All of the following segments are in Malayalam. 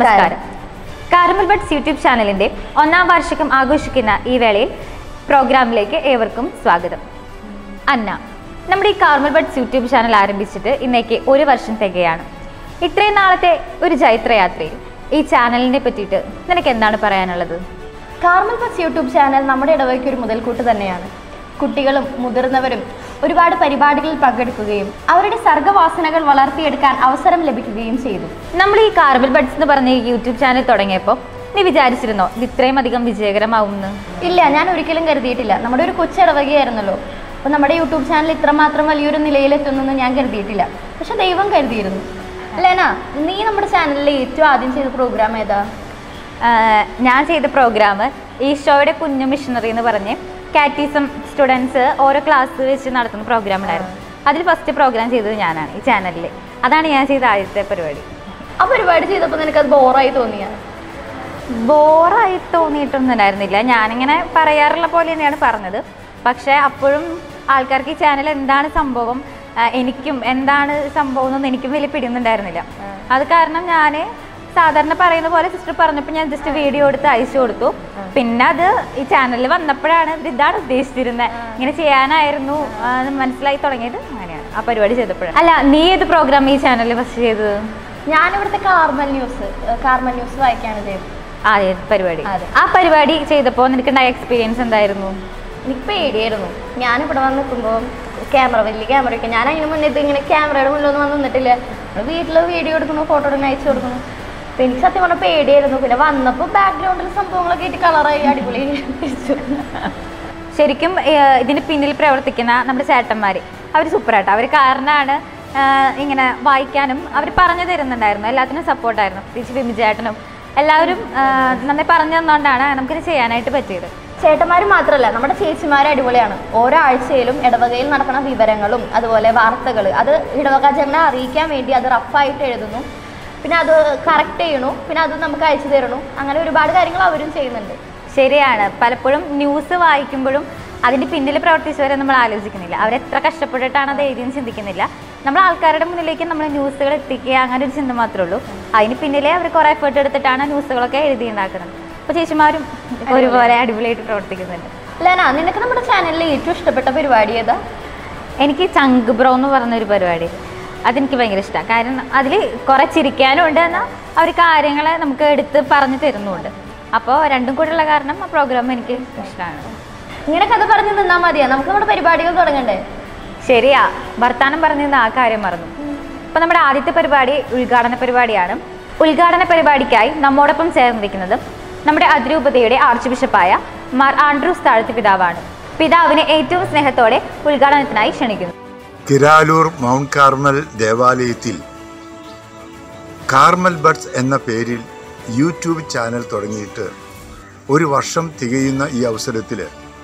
നമസ്കാരം കാരമൽ ബഡ്സ് യൂട്യൂബ് ചാനലിന്റെ ഒന്നാം വാർഷികം ആഘോഷിക്കുന്ന ഈ വേളയിൽ പ്രോഗ്രാമിലേക്ക് ഏവർക്കും സ്വാഗതം അന്ന നമ്മുടെ ഈ കാർമൽ ബഡ്സ് യൂട്യൂബ് ചാനൽ ആരംഭിച്ചിട്ട് ഇന്നേക്ക് ഒരു വർഷം തികയാണ് ഇത്രയും നാളത്തെ ഒരു ജൈത്രയാത്രയിൽ ഈ ചാനലിനെ പറ്റിയിട്ട് നിനക്ക് എന്താണ് പറയാനുള്ളത് കാർമൽ ബസ് യൂട്യൂബ് ചാനൽ നമ്മുടെ ഇടവയ്ക്ക് ഒരു മുതൽക്കൂട്ട് തന്നെയാണ് കുട്ടികളും മുതിർന്നവരും ഒരുപാട് പരിപാടികളിൽ പങ്കെടുക്കുകയും അവരുടെ സർഗവാസനകൾ വളർത്തിയെടുക്കാൻ അവസരം ലഭിക്കുകയും ചെയ്തു നമ്മൾ ഈ കാർബൽ ബഡ്സ് എന്ന് പറഞ്ഞ ഈ യൂട്യൂബ് ചാനൽ തുടങ്ങിയപ്പോൾ നീ വിചാരിച്ചിരുന്നോ ഇത് ഇത്രയും അധികം വിജയകരമാവുമെന്ന് ഇല്ല ഞാൻ ഒരിക്കലും കരുതിയിട്ടില്ല നമ്മുടെ ഒരു കൊച്ചിടവകയായിരുന്നല്ലോ അപ്പോൾ നമ്മുടെ യൂട്യൂബ് ചാനൽ ഇത്രമാത്രം വലിയൊരു നിലയിലെത്തുന്നെന്ന് ഞാൻ കരുതിയിട്ടില്ല പക്ഷെ ദൈവം കരുതിയിരുന്നു ലെന നീ നമ്മുടെ ചാനലിൽ ഏറ്റവും ആദ്യം ചെയ്ത പ്രോഗ്രാം ഏതാ ആഹ് ഞാൻ ചെയ്ത പ്രോഗ്രാം ഈശോയുടെ കുഞ്ഞു മിഷണറി എന്ന് പറഞ്ഞ് കാറ്റീസം സ്റ്റുഡൻസ് ഓരോ ക്ലാസ് വെച്ച് നടത്തുന്ന പ്രോഗ്രാം ഉണ്ടായിരുന്നു അതിൽ ഫസ്റ്റ് പ്രോഗ്രാം ചെയ്തത് ഞാനാണ് ഈ ചാനലിൽ അതാണ് ഞാൻ ചെയ്ത ആദ്യത്തെ പരിപാടി ആ പരിപാടി ചെയ്തപ്പോൾ നിനക്കത് ബോറായി തോന്നിയാ ബോറായി തോന്നിയിട്ടൊന്നും ഉണ്ടായിരുന്നില്ല ഞാനിങ്ങനെ പറയാറുള്ള പോലെ തന്നെയാണ് പറഞ്ഞത് പക്ഷേ അപ്പോഴും ആൾക്കാർക്ക് ഈ ചാനൽ എന്താണ് സംഭവം ആഹ് എനിക്കും എന്താണ് സംഭവം എന്നൊന്നും എനിക്കും വലിയ പിടിയൊന്നുണ്ടായിരുന്നില്ല അത് കാരണം ഞാൻ സാധാരണ പറയുന്ന പോലെ സിസ്റ്റർ പറഞ്ഞപ്പോൾ ഞാൻ ജസ്റ്റ് വീഡിയോ എടുത്ത് അയച്ചു കൊടുത്തു പിന്നെ അത് ഈ ചാനലിൽ വന്നപ്പോഴാണ് ഇത് ഇതാണ് ഉദ്ദേശിച്ചിരുന്നത് ഇങ്ങനെ ചെയ്യാനായിരുന്നു ആ, എന്ന് മനസ്സിലായി തുടങ്ങിയത് അങ്ങനെയാണ് ആ പരിപാടി ചെയ്തപ്പോഴാണ് അല്ല നീ ഏത് പ്രോഗ്രാം ഈ ചാനലിൽ ഫസ്റ്റ് ചെയ്തത് ഞാനിവിടുത്തെ കാർമൽ ന്യൂസ് കാർമൽ ന്യൂസ് വായിക്കാണ് ചെയ്തത് ആ ഏത് പരിപാടി അതെ. ആ പരിപാടി ചെയ്തപ്പോൾ നിനക്കുണ്ടായ എക്സ്പീരിയൻസ് എന്തായിരുന്നു എനിക്ക് പേടിയായിരുന്നു ഞാനിവിടെ വന്ന് നിൽക്കുമ്പോൾ ക്യാമറ വലിയ ക്യാമറയൊക്കെ ഞാൻ അതിന് മുന്നേ ഇത് ഇങ്ങനെ ക്യാമറയുടെ മുന്നിലൊന്നും വന്ന് നിന്നിട്ടില്ല നമ്മൾ വീട്ടിൽ വീഡിയോ എടുക്കുന്നു ഫോട്ടോ എടുക്കുന്നു അയച്ചു കൊടുക്കുന്നു അപ്പം എനിക്ക് സത്യം പറഞ്ഞാൽ പേടിയായിരുന്നു പിന്നെ വന്നപ്പോൾ ബാക്ക്ഗ്രൗണ്ടിൽ സംഭവങ്ങളൊക്കെ ആയിട്ട് കളറായി അടിപൊളി തിരിച്ചു ശരിക്കും ഏഹ്, ഇതിന് പിന്നിൽ പ്രവർത്തിക്കുന്ന നമ്മുടെ ചേട്ടന്മാർ അവർ സൂപ്പറാട്ടോ അവർ കാരണമാണ് ഏഹ്, ഇങ്ങനെ വായിക്കാനും അവർ പറഞ്ഞു തരുന്നുണ്ടായിരുന്നു എല്ലാത്തിനും സപ്പോർട്ടായിരുന്നു പ്രത്യേകിച്ച് ബിമി ചേട്ടനും എല്ലാവരും ഏഹ്, നന്നായി പറഞ്ഞു തന്നുകൊണ്ടാണ് നമുക്കിത് ചെയ്യാനായിട്ട് പറ്റിയത് ചേട്ടന്മാർ മാത്രമല്ല നമ്മുടെ ചേച്ചിമാർ അടിപൊളിയാണ് ഓരോ ആഴ്ചയിലും ഇടവകയിൽ നടക്കുന്ന വിവരങ്ങളും അതുപോലെ വാർത്തകൾ അത് ഇടവക ജനങ്ങളെ അറിയിക്കാൻ വേണ്ടി അത് റഫായിട്ട് എഴുതുന്നു പിന്നെ അത് കറക്റ്റ് ചെയ്യണു പിന്നെ അത് നമുക്ക് അയച്ചു തരണു അങ്ങനെ ഒരുപാട് കാര്യങ്ങൾ അവരും ചെയ്യുന്നുണ്ട് ശരിയാണ് പലപ്പോഴും ന്യൂസ് വായിക്കുമ്പോഴും അതിൻ്റെ പിന്നിൽ പ്രവർത്തിച്ചവരെ നമ്മൾ ആലോചിക്കുന്നില്ല അവരെത്ര കഷ്ടപ്പെട്ടിട്ടാണ് അത് എഴുതിയെന്ന് ചിന്തിക്കുന്നില്ല നമ്മൾ ആൾക്കാരുടെ മുന്നിലേക്ക് നമ്മൾ ന്യൂസുകൾ എത്തിക്കുക അങ്ങനെ ഒരു ചിന്ത മാത്രമേ ഉള്ളൂ അതിന് പിന്നിലെ അവർ കുറേ എഫേർട്ട് എടുത്തിട്ടാണ് ന്യൂസുകളൊക്കെ എഴുതി ഉണ്ടാക്കുന്നത് അപ്പോൾ ചേച്ചിമാരും ഒരുപോലെ അടിപൊളിയായിട്ട് പ്രവർത്തിക്കുന്നുണ്ട് ലെന നിനക്ക് നമ്മുടെ ചാനലിൽ ഏറ്റവും ഇഷ്ടപ്പെട്ട പരിപാടി ഏതാ എനിക്ക് ചങ്ക് ബ്രോ എന്ന് പറഞ്ഞൊരു പരിപാടി അതെനിക്ക് ഭയങ്കര ഇഷ്ടമാണ് കാരണം അതിൽ കുറേ ചിരിക്കാനും ഉണ്ട് എന്നാൽ അവർ കാര്യങ്ങൾ നമുക്ക് എടുത്ത് പറഞ്ഞു തരുന്നുമുണ്ട് അപ്പോൾ രണ്ടും കൂടെ ഉള്ള കാരണം ആ പ്രോഗ്രാം എനിക്ക് ഇഷ്ടമാണ് ഇങ്ങനെ കഥ പറഞ്ഞു നിന്നാൽ മതിയാ നമുക്ക് നമ്മുടെ പരിപാടികൾ തുടങ്ങണ്ടേ ശരിയാ വർത്താനം പറഞ്ഞിരുന്ന ആ കാര്യം മറന്നു അപ്പോൾ നമ്മുടെ ആദ്യത്തെ പരിപാടി ഉദ്ഘാടന പരിപാടിയാണ് ഉദ്ഘാടന പരിപാടിക്കായി നമ്മോടൊപ്പം ചേർന്നിരിക്കുന്നത് നമ്മുടെ അതിരൂപതയുടെ ആർച്ച് ബിഷപ്പായ മാർ ആൻഡ്രൂസ് താഴത്ത് പിതാവാണ് പിതാവിനെ ഏറ്റവും സ്നേഹത്തോടെ ഉദ്ഘാടനത്തിനായി ക്ഷണിക്കുന്നു കിരാലൂർ മൗണ്ട് കാർമൽ ദേവാലയത്തിൽ കാർമൽ ബഡ്സ് എന്ന പേരിൽ യൂട്യൂബ് ചാനൽ തുടങ്ങിയിട്ട് ഒരു വർഷം തികയുന്ന ഈ അവസരത്തിൽ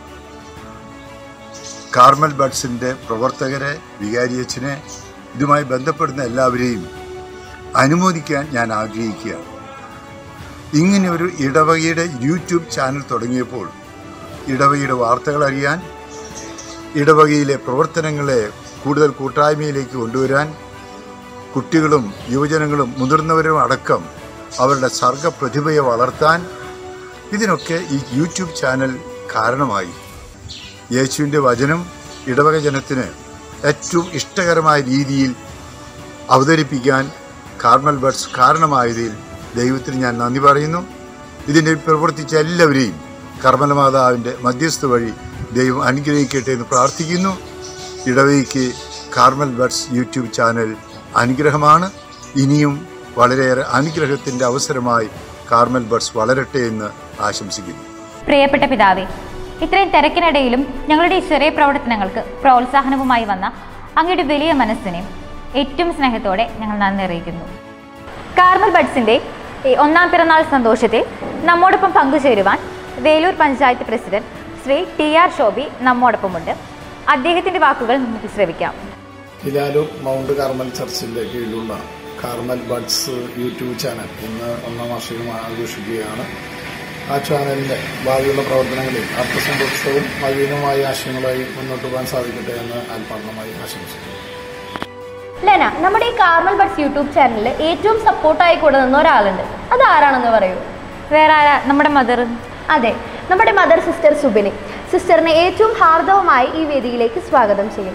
കാർമൽ ബഡ്സിൻ്റെ പ്രവർത്തകരെ വികാരിയച്ഛനെ ഇതുമായി ബന്ധപ്പെടുന്ന എല്ലാവരെയും അനുമോദിക്കാൻ ഞാൻ ആഗ്രഹിക്കുകയാണ് ഇങ്ങനെ ഒരു ഇടവകയുടെ യൂട്യൂബ് ചാനൽ തുടങ്ങിയപ്പോൾ ഇടവകയുടെ വാർത്തകൾ അറിയാൻ ഇടവകയിലെ പ്രവർത്തനങ്ങളെ കൂടുതൽ കൂട്ടായ്മയിലേക്ക് കൊണ്ടുവരാൻ കുട്ടികളും യുവജനങ്ങളും മുതിർന്നവരും അടക്കം അവരുടെ സർഗപ്രതിഭയെ വളർത്താൻ ഇതിനൊക്കെ ഈ യൂട്യൂബ് ചാനൽ കാരണമായി യേശുവിൻ്റെ വചനം ഇടവക ജനത്തിന് ഏറ്റവും ഇഷ്ടകരമായ രീതിയിൽ അവതരിപ്പിക്കാൻ കാർമൽ ബഡ്സ് കാരണമായതിൽ ദൈവത്തിന് ഞാൻ നന്ദി പറയുന്നു ഇതിനെ പ്രവർത്തിച്ച എല്ലാവരെയും കർമ്മല മാതാവിൻ്റെ മധ്യസ്ഥ വഴി ദൈവം അനുഗ്രഹിക്കട്ടെ എന്ന് പ്രാർത്ഥിക്കുന്നു ഇടവയ്ക്ക് കാർമൽ ബഡ്സ് യൂട്യൂബ് ചാനൽ അനുഗ്രഹമാണ് ഇനിയും വളരെയേറെ അനുഗ്രഹത്തിൻ്റെ അവസരമായി കാർമൽ ബഡ്സ് വളരട്ടെ എന്ന് ആശംസിക്കുന്നു പ്രിയപ്പെട്ട പിതാവേ ഇത്രയും തിരക്കിനിടയിലും ഞങ്ങളുടെ ഈ ചെറിയ പ്രവർത്തനങ്ങൾക്ക് പ്രോത്സാഹനവുമായി വന്ന അങ്ങയുടെ വലിയ മനസ്സിനെ ഏറ്റവും സ്നേഹത്തോടെ ഞങ്ങൾ നന്ദി അറിയിക്കുന്നു കാർമൽ ബഡ്സിന്റെ ഈ ഒന്നാം പിറന്നാൾ സന്തോഷത്തിൽ നമ്മോടൊപ്പം പങ്കുചേരുവാൻ Velur panchayat president Shri T R Shobhi നമ്മോടൊപ്പമുണ്ട് അദ്ദേഹത്തിന്റെ വാക്കുകൾ നമുക്ക് ശ്രവിക്കാം ഹിലാലൂർ മൗണ്ട് കാർമൽ ചർച്ചിന്റെ കീഴിലുള്ള കാർമൽ ബഡ്സ് യൂട്യൂബ് ചാനൽ ഇന്ന് ഒന്നാം വാർഷികം ആഘോഷിക്കുകയാണ് ആ ചാനലിന്റെ ഭാവിയുള്ള പ്രവർത്തനങ്ങളിൽ അർത്ഥസമ്പുഷ്ടവും നവീനമായ ആശയങ്ങളായി മുന്നോട്ട് പോകാൻ സാധിക്കട്ടെ എന്ന് ആത്മാർത്ഥമായി ആശംസിക്കുന്നു ലെന നമ്മുടെ ഈ കാർമൽ ബഡ്സ് യൂട്യൂബ് ചാനലിൽ ഏറ്റവും സപ്പോർട്ടായി കൂടെ നിന്ന ഒരാളുണ്ട് അതാരാണെന്ന് പറയൂ വേറെ ആരാ നമ്മുടെ മദർ അതെ നമ്മുടെ മദർ സിസ്റ്റർ സുബിനി സിസ്റ്ററിനെ ഏറ്റവും ഹാർദവമായി ഈ വേദിയിലേക്ക് സ്വാഗതം ചെയ്യും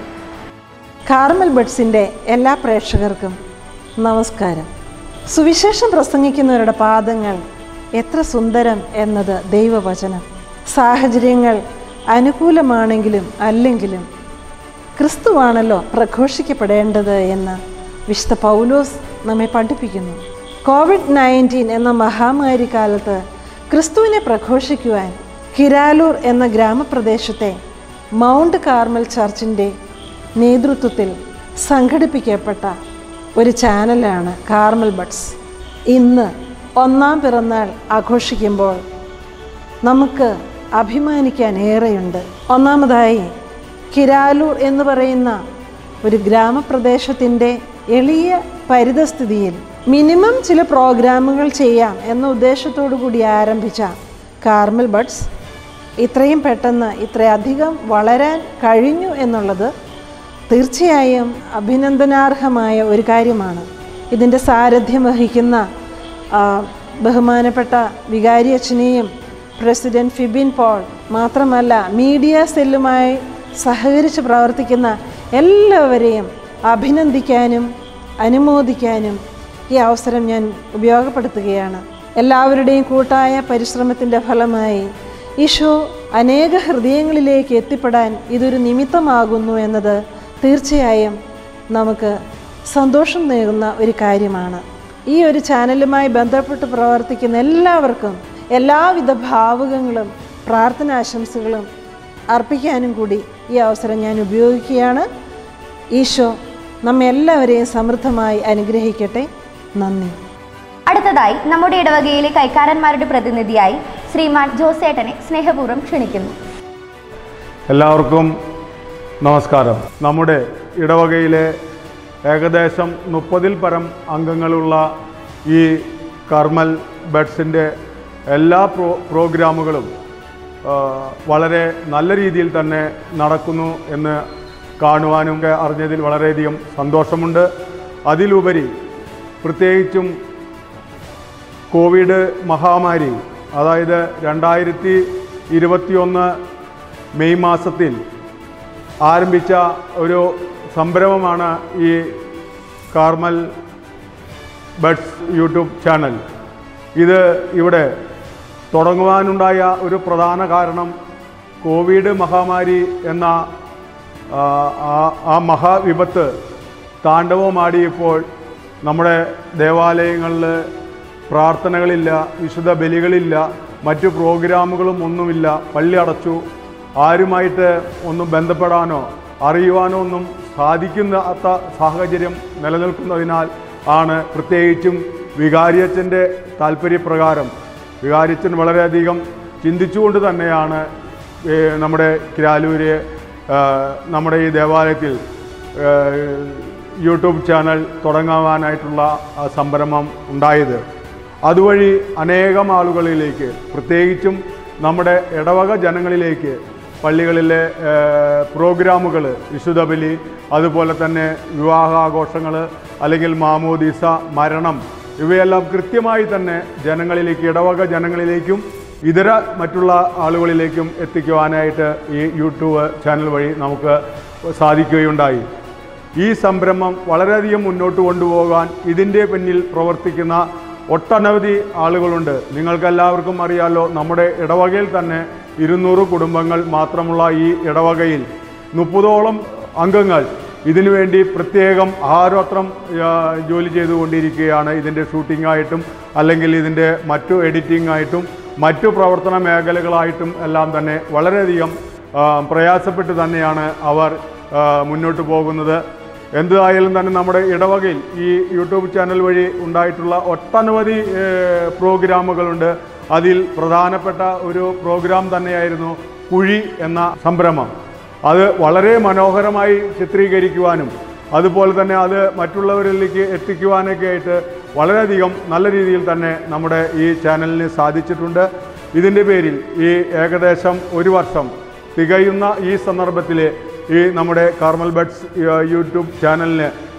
കാർമൽ ബഡ്സിൻ്റെ എല്ലാ പ്രേക്ഷകർക്കും നമസ്കാരം സുവിശേഷം പ്രസംഗിക്കുന്നവരുടെ പാദങ്ങൾ എത്ര സുന്ദരം എന്നത് ദൈവവചനം സാഹചര്യങ്ങൾ അനുകൂലമാണെങ്കിലും അല്ലെങ്കിലും ക്രിസ്തുവാണല്ലോ പ്രഘോഷിക്കപ്പെടേണ്ടത് എന്ന് വിശുദ്ധ പൗലോസ് നമ്മെ പഠിപ്പിക്കുന്നു കോവിഡ് നയൻറ്റീൻ എന്ന മഹാമാരി കാലത്ത് ക്രിസ്തുവിനെ പ്രഘോഷിക്കുവാൻ കിരാലൂർ എന്ന ഗ്രാമപ്രദേശത്തെ മൗണ്ട് കാർമൽ ചർച്ചിൻ്റെ നേതൃത്വത്തിൽ സംഘടിപ്പിക്കപ്പെട്ട ഒരു ചാനലാണ് കാർമൽ ബഡ്സ് ഇന്ന് ഒന്നാം പിറന്നാൾ ആഘോഷിക്കുമ്പോൾ നമുക്ക് അഭിമാനിക്കാൻ ഏറെയുണ്ട് ഒന്നാമതായി കിരാലൂർ എന്ന് പറയുന്ന ഒരു ഗ്രാമപ്രദേശത്തിൻ്റെ എളിയ പരിതസ്ഥിതിയിൽ മിനിമം ചില പ്രോഗ്രാമുകൾ ചെയ്യാം എന്ന ഉദ്ദേശത്തോടു കൂടി ആരംഭിച്ച കാർമൽ ബഡ്സ് ഇത്രയും പെട്ടെന്ന് ഇത്രയധികം വളരാൻ കഴിഞ്ഞു എന്നുള്ളത് തീർച്ചയായും അഭിനന്ദനാർഹമായ ഒരു കാര്യമാണ് ഇതിൻ്റെ സാരഥ്യം വഹിക്കുന്ന ആ, ബഹുമാനപ്പെട്ട വികാരി അച്ഛനെയും പ്രസിഡന്റ് ഫിബിൻ പോൾ മാത്രമല്ല മീഡിയ സെല്ലുമായി സഹകരിച്ച് പ്രവർത്തിക്കുന്ന എല്ലാവരെയും അഭിനന്ദിക്കാനും അനുമോദിക്കാനും ഈ അവസരം ഞാൻ ഉപയോഗപ്പെടുത്തുകയാണ് എല്ലാവരുടെയും കൂട്ടായ പരിശ്രമത്തിൻ്റെ ഫലമായി ഈശോ അനേക ഹൃദയങ്ങളിലേക്ക് എത്തിപ്പെടാൻ ഇതൊരു നിമിത്തമാകുന്നു എന്നത് തീർച്ചയായും നമുക്ക് സന്തോഷം നേകുന്ന ഒരു കാര്യമാണ് ഈ ഒരു ചാനലുമായി ബന്ധപ്പെട്ട് പ്രവർത്തിക്കുന്ന എല്ലാവർക്കും എല്ലാവിധ ഭാവുകങ്ങളും പ്രാർത്ഥനാശംസകളും അർപ്പിക്കാനും കൂടി ഈ അവസരം ഞാൻ ഉപയോഗിക്കുകയാണ് ഈശോ നമ്മെ എല്ലാവരെയും സമൃദ്ധമായി അനുഗ്രഹിക്കട്ടെ നന്ദി അടുത്തതായി നമ്മുടെ ഇടവകയിലെ കൈക്കാരന്മാരുടെ പ്രതിനിധിയായി ശ്രീമാൻ ജോസേട്ടനെ സ്നേഹപൂർവ്വം ക്ഷണിക്കുന്നു എല്ലാവർക്കും നമസ്കാരം നമ്മുടെ ഇടവകയിലെ ഏകദേശം മുപ്പതിൽ പരം അംഗങ്ങളുള്ള ഈ കർമ്മൽ ബഡ്സിൻ്റെ എല്ലാ പ്രോ പ്രോഗ്രാമുകളും ആ, വളരെ നല്ല രീതിയിൽ തന്നെ നടക്കുന്നു എന്ന് കാണുവാനും ഒക്കെ അറിഞ്ഞതിൽ വളരെയധികം സന്തോഷമുണ്ട് അതിലുപരി പ്രത്യേകിച്ചും കോവിഡ് മഹാമാരി അതായത് രണ്ടായിരത്തി ഇരുപത്തിയൊന്ന് മെയ് മാസത്തിൽ ആരംഭിച്ച ഒരു സംരംഭമാണ് ഈ കാർമൽ ബഡ്സ് യൂട്യൂബ് ചാനൽ ഇത് ഇവിടെ തുടങ്ങുവാനുണ്ടായ ഒരു പ്രധാന കാരണം കോവിഡ് മഹാമാരി എന്ന ആ, ആ- ആ മഹാവിപത്ത് താണ്ഡവമാടിയപ്പോൾ നമ്മുടെ ദേവാലയങ്ങളിൽ പ്രാർത്ഥനകളില്ല വിശുദ്ധ ബലികളില്ല മറ്റു പ്രോഗ്രാമുകളും ഒന്നുമില്ല പള്ളി അടച്ചു ആരുമായിട്ട് ഒന്നും ബന്ധപ്പെടാനോ അറിയുവാനോ ഒന്നും സാധിക്കാത്ത സാഹചര്യം നിലനിൽക്കുന്നതിനാൽ ആണ് പ്രത്യേകിച്ചും വികാരിയച്ഛൻ്റെ താല്പര്യപ്രകാരം വികാരിയച്ഛൻ വളരെയധികം ചിന്തിച്ചുകൊണ്ട് തന്നെയാണ് ഏ, നമ്മുടെ കിരാലൂര് ആ, നമ്മുടെ ഈ ദേവാലയത്തിൽ ആ, യൂട്യൂബ് ചാനൽ തുടങ്ങുവാനായിട്ടുള്ള ആ സംരംഭം ഉണ്ടായത് അതുവഴി അനേകം ആളുകളിലേക്ക് പ്രത്യേകിച്ചും നമ്മുടെ ഇടവക ജനങ്ങളിലേക്ക് പള്ളികളിലെ പ്രോഗ്രാമുകൾ വിശുദ്ധ ബലി അതുപോലെ തന്നെ വിവാഹാഘോഷങ്ങൾ അല്ലെങ്കിൽ മാമോദീസ മരണം ഇവയെല്ലാം കൃത്യമായി തന്നെ ജനങ്ങളിലേക്ക് ഇടവക ജനങ്ങളിലേക്കും ഇതര മറ്റുള്ള ആളുകളിലേക്കും എത്തിക്കുവാനായിട്ട് ഈ യൂട്യൂബ് ചാനൽ വഴി നമുക്ക് സാധിക്കുകയുണ്ടായി ഈ സംരംഭം വളരെയധികം മുന്നോട്ട് കൊണ്ടുപോകാൻ ഇതിൻ്റെ പിന്നിൽ പ്രവർത്തിക്കുന്ന ഒട്ടനവധി ആളുകളുണ്ട് നിങ്ങൾക്കെല്ലാവർക്കും അറിയാലോ നമ്മുടെ ഇടവകയിൽ തന്നെ ഇരുന്നൂറ് കുടുംബങ്ങൾ മാത്രമുള്ള ഈ ഇടവകയിൽ മുപ്പതോളം അംഗങ്ങൾ ഇതിനുവേണ്ടി പ്രത്യേകം ആരോത്രം ആ, ജോലി ചെയ്തുകൊണ്ടിരിക്കുകയാണ് ഇതിൻ്റെ ഷൂട്ടിംഗ് ആയിട്ടും അല്ലെങ്കിൽ ഇതിൻ്റെ മറ്റു എഡിറ്റിംഗ് ആയിട്ടും മറ്റു പ്രവർത്തന മേഖലകളായിട്ടും എല്ലാം തന്നെ വളരെയധികം ആ, പ്രയാസപ്പെട്ട് തന്നെയാണ് അവർ ആ, മുന്നോട്ട് പോകുന്നത് എന്തായാലും തന്നെ നമ്മുടെ ഇടവകയിൽ ഈ യൂട്യൂബ് ചാനൽ വഴി ഉണ്ടായിട്ടുള്ള ഒട്ടനവധി ഏഹ്, പ്രോഗ്രാമുകളുണ്ട് അതിൽ പ്രധാനപ്പെട്ട ഒരു പ്രോഗ്രാം തന്നെയായിരുന്നു കുഴി എന്ന സംരംഭം അത് വളരെ മനോഹരമായി ചിത്രീകരിക്കുവാനും അതുപോലെ തന്നെ അത് മറ്റുള്ളവരിലേക്ക് എത്തിക്കുവാനൊക്കെ ആയിട്ട് വളരെയധികം നല്ല രീതിയിൽ തന്നെ നമ്മുടെ ഈ ചാനലിന് സാധിച്ചിട്ടുണ്ട് ഇതിൻ്റെ പേരിൽ ഈ ഏകദേശം ഒരു വർഷം തികയുന്ന ഈ സന്ദർഭത്തിൽ ഈ നമ്മുടെ കാർമൽ ബഡ്സ് യൂട്യൂബ് ചാനലിന്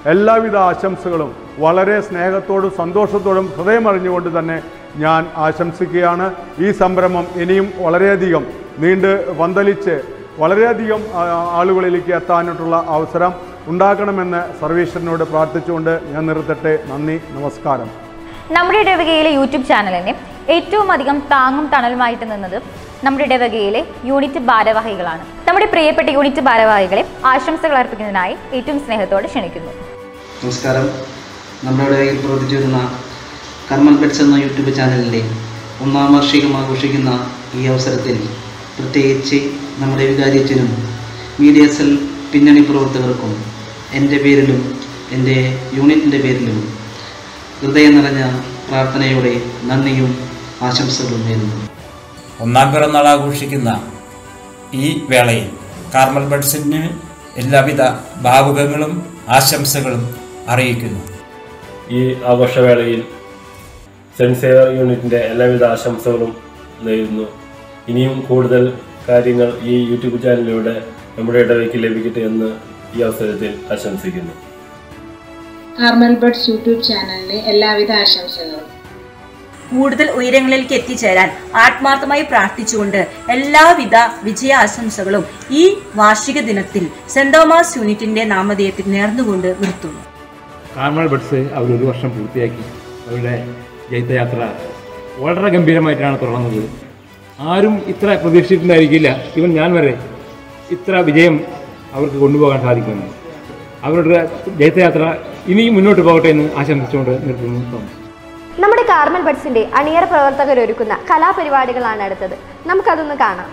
എല്ലാവിധ ആശംസകളും വളരെ സ്നേഹത്തോടും സന്തോഷത്തോടും ഹൃദയമറിഞ്ഞുകൊണ്ട് തന്നെ ഞാൻ ആശംസിക്കുകയാണ് ഈ സംരംഭം ഇനിയും വളരെയധികം നീണ്ട് വന്തലിച്ച് വളരെയധികം ആ, ആളുകളിലേക്ക് എത്താനായിട്ടുള്ള അവസരം ഉണ്ടാക്കണമെന്ന് സർവീശ്വരനോട് പ്രാർത്ഥിച്ചുകൊണ്ട് ഞാൻ നിർത്തട്ടെ നന്ദി നമസ്കാരം നമ്മുടെ ഇടവകയിലെ യൂട്യൂബ് ചാനലിനെ ഏറ്റവും അധികം താങ്ങും തണലുമായിട്ട് നിന്നത് നമ്മുടെ ഇടവകയിലെ യൂണിറ്റ് ഭാരവാഹികളാണ് നമ്മുടെ പ്രിയപ്പെട്ട യൂണിറ്റ് ഭാരവാഹികളെ ആശംസകൾ അർപ്പിക്കുന്നതിനായി ഏറ്റവും സ്നേഹത്തോടെ ക്ഷണിക്കുന്നു നമസ്കാരം നമ്മുടെ ഇടയിൽ പ്രവർത്തിച്ചു വരുന്ന കർമ്മൽ ബെറ്റ്സ് എന്ന യൂട്യൂബ് ചാനലിൻ്റെ ഒന്നാം വാർഷികം ആഘോഷിക്കുന്ന ഈ അവസരത്തിൽ പ്രത്യേകിച്ച് നമ്മുടെ വികാരിയച്ചനും മീഡിയ സെൽ പിന്നണി പ്രവർത്തകർക്കും എൻ്റെ പേരിലും എൻ്റെ യൂണിറ്റിൻ്റെ പേരിലും ഹൃദയം നിറഞ്ഞ പ്രാർത്ഥനയോടെ നന്ദിയും ആശംസകളും നേരുന്നു ഒന്നാം പിറന്നാൾ ആഘോഷിക്കുന്ന ഈ വേളയിൽ കാർമൽ ബഡ്സിന് എല്ലാവിധ ഭാവുകങ്ങളും ആശംസകളും അറിയിക്കുന്നു ഈ ആഘോഷവേളയിൽ സെൻറ്റ് സേവർ യൂണിറ്റിൻ്റെ എല്ലാവിധ ആശംസകളും നേരുന്നു ഇനിയും കൂടുതൽ കാര്യങ്ങൾ ഈ യൂട്യൂബ് ചാനലിലൂടെ നമ്മുടെ ഇടവയ്ക്ക് ലഭിക്കട്ടെ എന്ന് ഈ അവസരത്തിൽ ആശംസിക്കുന്നു കാർമൽ ബഡ്സ് യൂട്യൂബ് ചാനലിന് എല്ലാവിധ ആശംസകളും കൂടുതൽ ഉയരങ്ങളിലേക്ക് എത്തിച്ചേരാൻ ആത്മാർത്ഥമായി പ്രാർത്ഥിച്ചുകൊണ്ട് എല്ലാവിധ വിജയാശംസകളും ഈ വാർഷിക ദിനത്തിൽ സെന്റ് തോമസ് യൂണിറ്റിന്റെ നാമധേയത്തിൽ നേർന്നുകൊണ്ട് നിർത്തുന്നു കാർമൽ ബഡ്സ് അവർ ഒരു വർഷം പൂർത്തിയാക്കി അവരുടെ ജൈത്രയാത്ര വളരെ ഗംഭീരമായിട്ടാണ് തുടർന്നത് ആരും ഇത്ര പ്രതീക്ഷിച്ചിട്ടുണ്ടായിരിക്കില്ല ഇവൻ ഞാൻ വരെ ഇത്ര വിജയം അവർക്ക് കൊണ്ടുപോകാൻ സാധിക്കുമെന്ന് അവരുടെ ജൈത്രയാത്ര ഇനിയും മുന്നോട്ട് പോകട്ടെ എന്ന് ആശംസിച്ചുകൊണ്ട് നിർത്തുന്നു തോമസ് നമ്മുടെ കാർമൽ ബഡ്സിന്റെ അണിയറ പ്രവർത്തകർ ഒരുക്കുന്ന കലാപരിപാടികളാണ് അടുത്തത് നമുക്കതൊന്ന് കാണാം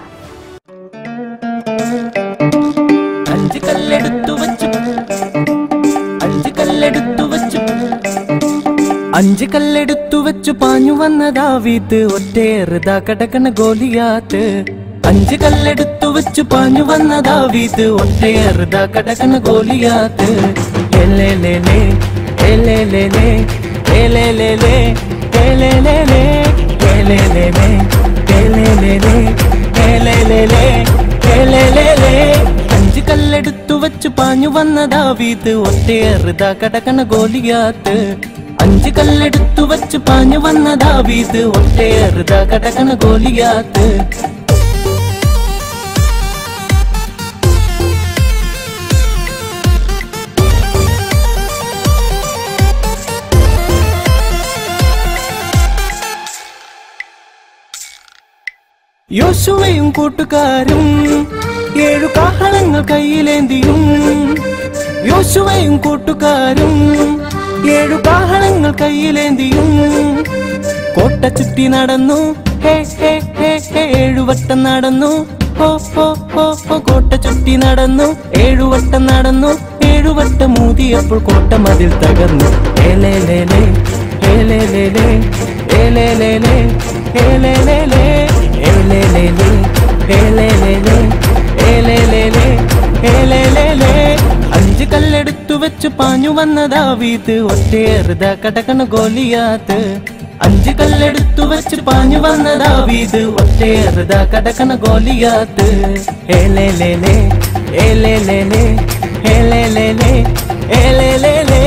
അഞ്ച് കല്ലെടുത്തു വച്ചു അഞ്ച് കല്ലെടുത്തു വച്ചു അഞ്ച് കല്ലെടുത്തു വെച്ചു പാഞ്ഞു വന്ന ദാവീദ് ഒറ്റയേറുതാ കടക്കണ ഗോലിയാത്ത് അഞ്ച് കല്ലെടുത്തു വെച്ചു പാഞ്ഞു വന്ന ദാവീദ് ഒറ്റയേറുതാ കടക്കണ ഗോലിയാത്ത് എലേലേലേ എലേലേലേ എലേലേലേ എലേലേലേ എലേലേലേ എലേലേലേ എലേലേലേ എലേലേലേ അഞ്ച് കല്ലെടുത്തു വെച്ചു പാഞ്ഞു വന്ന ദാവീദ് ഒറ്റയേറുതാ കടക്കണ ഗോലിയാത്ത് അഞ്ച് കല്ലെടുത്തു വെച്ചു പാഞ്ഞു വന്ന ദാവീദ് ഒറ്റയേറുതാ കടക്കണ ഗോലിയാത്ത് യോശുവയും കൂട്ടുകാരും ഏഴു കാഹളങ്ങൾ കയ്യിലേന്തിയും യോശുവയും കൂട്ടുകാരും ഏഴു കാഹളങ്ങൾ കയ്യിലേന്തിയും കോട്ട ചുറ്റി നടന്നു ഹേ ഹേ ഹേ ഹേ ഏഴുവട്ടം നടന്നു ഹോ ഹോ ഹോ ഹോ കോട്ട ചുറ്റി നടന്നു ഏഴുവട്ടം നടന്നു ഏഴുവട്ടം മൂതിയപ്പോൾ കോട്ട മതിൽ തകർന്നു ഏലേലേലേ ഏലേലേലേ ഏലേലേലേ ഏലേലേലേ ഏലേലേലേ ഏലേലേലേ ഏലേലേലേ ഏലേലേലേ അഞ്ച് കല്ലെടുത്തു വെച്ചു പാഞ്ഞു വന്ന ദാവീദ് ഒറ്റയേറുത കടകണ ഗോലിയാത്ത് അഞ്ച് കല്ലെടുത്തു വെച്ച് പാഞ്ഞു വന്ന ദാവീദ് ഒറ്റയേറുത കടകണ ഗോലിയാത്ത് ഏലേലേലേ ഏലേലേലേ ഏലേലേലേ ഏലേലേലേ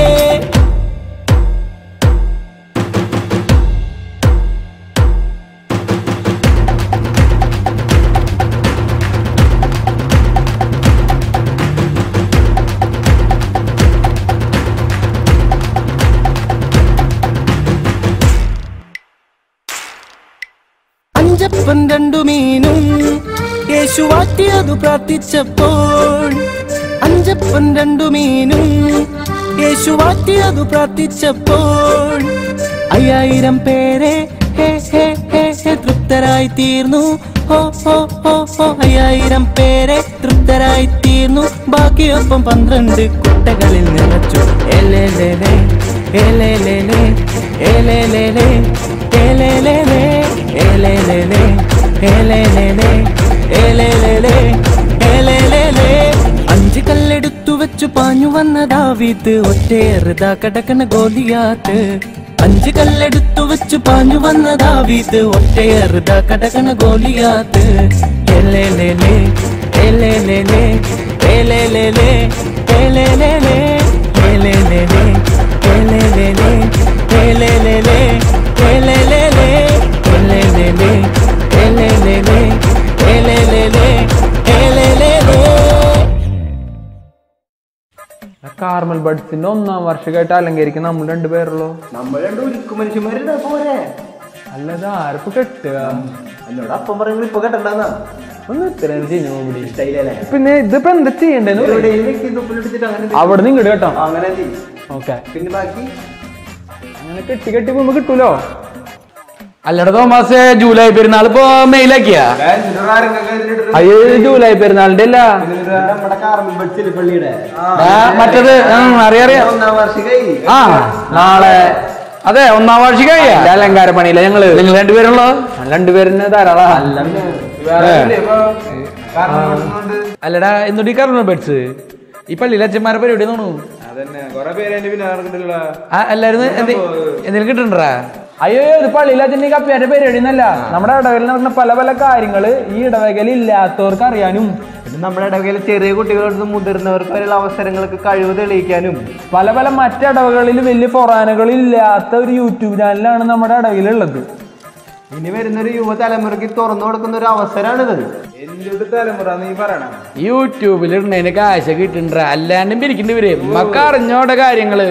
അഞ്ചപ്പൻ രണ്ടു മീനും യേശു വാറ്റിയതു പ്രാർത്ഥിച്ചപ്പോൾ അഞ്ചപ്പൻ രണ്ടു മീനും യേശു വാറ്റിയതു പ്രാർത്ഥിച്ചപ്പോൾ അയ്യായിരം പേരെ ഹേ ഹേ ഹേ ഹേ തൃപ്തരായി തീർന്നു ഹോ ഹോ ഹോ ഹോ അയ്യായിരം പേരെ തൃപ്തരായി തീർന്നു ബാക്കിയൊപ്പം പന്ത്രണ്ട് കുട്ടകളിൽ നിറച്ചു എലേലേലേ എലേലേലേ എലേലേലേ എലേലേലേ എലേലേലേ എലേലേലേ എലേലേലേ എലേലേലേ അഞ്ച് കല്ലെടുത്തു വെച്ചു പാഞ്ഞു വന്ന ദാവീദ് ഒറ്റയേറുതാ കടക്കണ ഗോലിയാത്ത് അഞ്ച് കല്ലെടുത്തു വെച്ചു പാഞ്ഞു വന്ന ദാവീദ് ഒറ്റയേറുതാ കടകണ ഗോലിയാത്ത് എലേലേലേ എലേലേലേ എലേലേലേ എലേലേലേ ലേ ലേ ലേ ഏ ലേ ലേ ലേ ഏ ലേ ലേ ലേ ഏ ലേ ലേ ലേ ഏ ലേ ലേ ലേ ഏ ലേ ലേ ലേ ഏ ലേ ലേ ലേ ഏ ലേ ലേ ലേ കാർമൽ ബഡ്സിന്റെ ഒന്നാം വർഷമായിട്ട് അലങ്കരിക്കുന്ന നമ്മൾ രണ്ടുപേരുള്ളൂ നമ്മൾ രണ്ട് ഉരുക്കു മനുഷ്യന്മാരുടെ പോരെ അല്ലത് ആരപ്പോ കെട്ടുക എന്നോട് അപ്പം പറയുന്നത് ഇപ്പൊ കെട്ടണ്ടെന്നാ ഒന്ന് ഇത്രയും ചെയ്ഞ്ഞു കൂടി ഇഷ്ടായില്ലേ പിന്നെ ഇതിപ്പോ എന്താ ചെയ്യണ്ടേന്ന് അവിടെ നിന്ന് ഇങ്ങോട്ട് കേട്ടോ അങ്ങനെ ഓക്കെ പിന്നെ ബാക്കി അങ്ങനെ കെട്ടി കെട്ടി പോകുമ്പോ കിട്ടൂലോ അല്ലട തോമസ് ജൂലൈ പെരുന്നാൾ ഇപ്പൊ മെയിലാക്കിയാ അയ്യോ ഇത് ജൂലൈ പെരുന്നാളിന്റെ അല്ല നമ്മുടെ കാർമൽ ബഡ്സിൽ പള്ളിയുടെ ആ, മറ്റേത് ഉം, അറിയാം അറിയാം ഒന്നാം വാർഷികമായി ആ നാളെ അതെ ഒന്നാം വാർഷികമായ അലങ്കാര പണിയില്ല ഞങ്ങള് നിങ്ങൾ രണ്ടുപേരുള്ളോ രണ്ടുപേരിന് ധാരാളാ അല്ലടാ എന്നിട്ട് ഈ കർമ്മ ബെഡ്സ് ഈ പള്ളിയിലെ അച്ഛന്മാരെ പരിപാടി തോന്നുന്നു അതന്നെ കൊറേ പേര് എന്റെ പിന്നെ നടക്കണ്ടല്ലോ ആ എല്ലാരും എന്തെങ്കിലും കിട്ടണ്ടാ അയ്യോ ഇത് പള്ളിയിലെ അച്ഛൻ്റെ കപ്പിയാന്റെ പരിപാടി എന്നല്ല നമ്മുടെ ഇടവകയിൽ നടക്കുന്ന പല പല കാര്യങ്ങള് ഈ ഇടവകയിൽ ഇല്ലാത്തവർക്ക് അറിയാനും പിന്നെ നമ്മുടെ ഇടവകയിലെ ചെറിയ കുട്ടികളോട് മുതിർന്നവർക്ക് വരെയുള്ള അവസരങ്ങൾക്ക് കഴിവ് തെളിയിക്കാനും പല പല മറ്റിടവകളിൽ വലിയ ഫൊറാനുകളിൽ ഇല്ലാത്ത ഒരു യൂട്യൂബ് ചാനലാണ് നമ്മുടെ ഇടവകയിലുള്ളത് ഇനി വരുന്ന ഒരു യുവതലമുറയ്ക്ക് തുറന്നു കൊടുക്കുന്ന ഒരു അവസരമാണിത് എന്തൊരു തലമുറ നീ പറയണം യൂട്യൂബിൽ ഇടുന്നതിന് കാശ കിട്ടണ്ട അല്ലാണ്ടും പിരിക്കേണ്ടി വരും മക്ക അറിഞ്ഞോടെ കാര്യങ്ങള്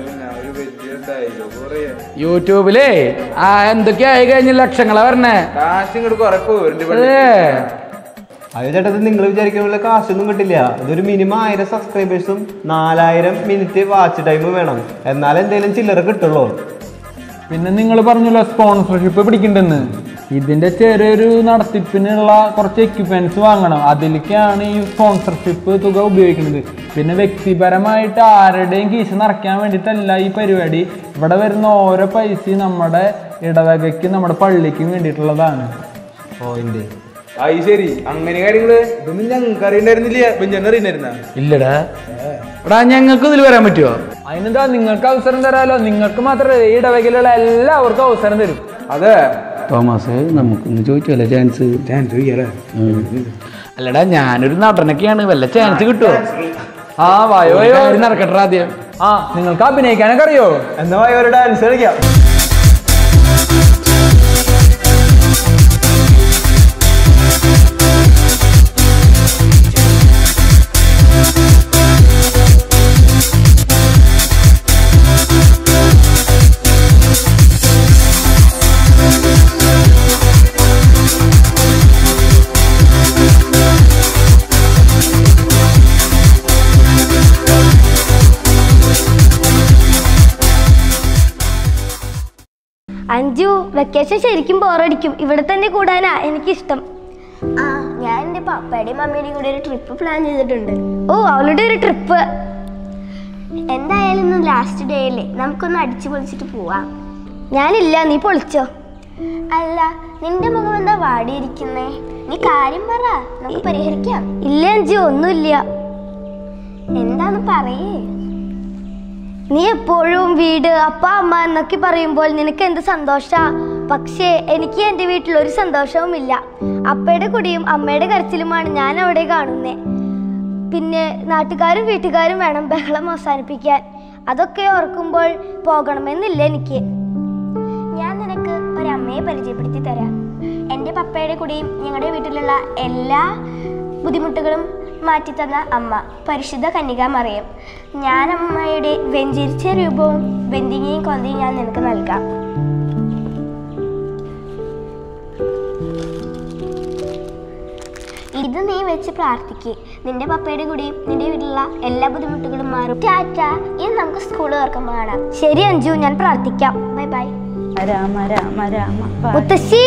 യൂട്യൂബിലേ ആ എന്തൊക്കെയാ ആയി കഴിഞ്ഞ ലക്ഷങ്ങളാ വരണേ കാശ് ഇങ്ങോട്ട് കുറെ പോരുന്നുണ്ട് അതെ അത് ചേട്ടത് നിങ്ങൾ വിചാരിക്കുന്ന പോലെ കാശൊന്നും കിട്ടില്ല ഇതൊരു മിനിമം ആയിരം സബ്സ്ക്രൈബേഴ്സും നാലായിരം മിനിറ്റ് വാച്ച് ടൈമും വേണം എന്നാലേ എന്തെങ്കിലും ചില്ലറ കിട്ടുള്ളൂ പിന്നെ നിങ്ങൾ പറഞ്ഞല്ലോ സ്പോൺസർഷിപ്പ് പിടിക്കണ്ടെന്ന് ഇതിന്റെ ചെറിയൊരു നടത്തിപ്പിനുള്ള കുറച്ച് എക്യുപ്മെന്റ്സ് വാങ്ങണം അതിലേക്കാണ് ഈ സ്പോൺസർഷിപ്പ് തുക ഉപയോഗിക്കുന്നത് പിന്നെ വ്യക്തിപരമായിട്ട് ആരുടെയും കീശ നിറയ്ക്കാൻ വേണ്ടിയിട്ടല്ല ഈ പരിപാടി ഇവിടെ വരുന്ന ഓരോ പൈസയും നമ്മുടെ ഇടവകയ്ക്കും നമ്മുടെ പള്ളിക്കും വേണ്ടിയിട്ടുള്ളതാണ് പോയിന്റ് അത് ശരി അങ്ങനെ കാര്യങ്ങള് ഇതൊന്നും ഞങ്ങൾക്ക് അറിയണ്ടായിരുന്നില്ല ബെഞ്ചൻ അറിയണ്ടായിരുന്ന ഇല്ലടാ എടാ ഞങ്ങൾക്ക് ഇതിൽ വരാൻ പറ്റുമോ അതിനെന്താ നിങ്ങൾക്ക് അവസരം തരാലോ നിങ്ങൾക്ക് മാത്രമേ ഈ ഇടവകയിലുള്ള എല്ലാവർക്കും അവസരം തരും അതെ തോമസ് നമുക്കൊന്ന് ചോദിച്ചല്ലേ ചാൻസ് ചാൻസ് ചോദിക്കാല്ലേ അല്ലടാ ഞാനൊരു നടനൊക്കെയാണ് വല്ല ചാൻസ് കിട്ടുമോ ആ വായോ ഒരു കാര്യം നടക്കട്ടെ ആദ്യം ആ നിങ്ങൾക്ക് അഭിനയിക്കാനൊക്കെ അറിയോ എന്നാ വായോ ഒരു ഡാൻസ് കളിക്കാം അഞ്ജു വെക്കേഷൻ ശരിക്കും ബോറടിക്കും ഇവിടെ തന്നെ കൂടാനാ എനിക്കിഷ്ടം ആ ഞാൻ എൻ്റെ പപ്പയുടെയും മമ്മിയുടെയും കൂടെ ഒരു ട്രിപ്പ് പ്ലാൻ ചെയ്തിട്ടുണ്ട് ഓ അവളുടെ ഒരു ട്രിപ്പ് എന്തായാലും ഇന്ന് ലാസ്റ്റ് ഡേ അല്ലേ നമുക്കൊന്ന് അടിച്ചു പൊളിച്ചിട്ട് പോവാം ഞാനില്ല നീ പൊളിച്ചോ അല്ല നിന്റെ മുഖം എന്താ വാടിയിരിക്കുന്നേ നീ കാര്യം പറ നമുക്ക് പരിഹരിക്കാം ഇല്ല അഞ്ജു ഒന്നുമില്ല എന്താന്ന് പറയേ നീ എപ്പോഴും വീട് അപ്പ അമ്മ എന്നൊക്കെ പറയുമ്പോൾ നിനക്ക് എന്ത് സന്തോഷ പക്ഷേ എനിക്ക് എൻ്റെ വീട്ടിൽ ഒരു സന്തോഷവുമില്ല അപ്പയുടെ കുടിയും അമ്മയുടെ കരച്ചിലുമാണ് ഞാൻ അവിടെ കാണുന്നേ പിന്നെ നാട്ടുകാരും വീട്ടുകാരും വേണം ബഹളം അവസാനിപ്പിക്കാൻ അതൊക്കെ ഓർക്കുമ്പോൾ പോകണമെന്നില്ല എനിക്ക് ഞാൻ നിനക്ക് ഒരമ്മയെ പരിചയപ്പെടുത്തി തരാം എൻ്റെ പപ്പയുടെ കൂടെയും ഞങ്ങളുടെ വീട്ടിലുള്ള എല്ലാ ബുദ്ധിമുട്ടുകളും മാറ്റിത്തന്ന അമ്മ പരിശുദ്ധ കന്യക മറിയം ഞാൻ അമ്മയുടെ വെഞ്ചിരിച്ച രൂപവും വെന്തിങ്ങയും കൊന്തയും ഞാൻ നിനക്ക് നൽകാം ഇത് നീ വെച്ച് പ്രാർത്ഥിക്ക് നിന്റെ പപ്പയുടെ കൂടെയും നിന്റെ വീട്ടിലുള്ള എല്ലാ ബുദ്ധിമുട്ടുകളും മാറും ടാറ്റ ഇനി നമുക്ക് സ്കൂൾ തുറക്കുമ്പോൾ കാണാം ശരി അഞ്ജു ഞാൻ പ്രാർത്ഥിക്കാം ബൈ ബൈ രാമ രാമ രാമ മുത്തശ്ശി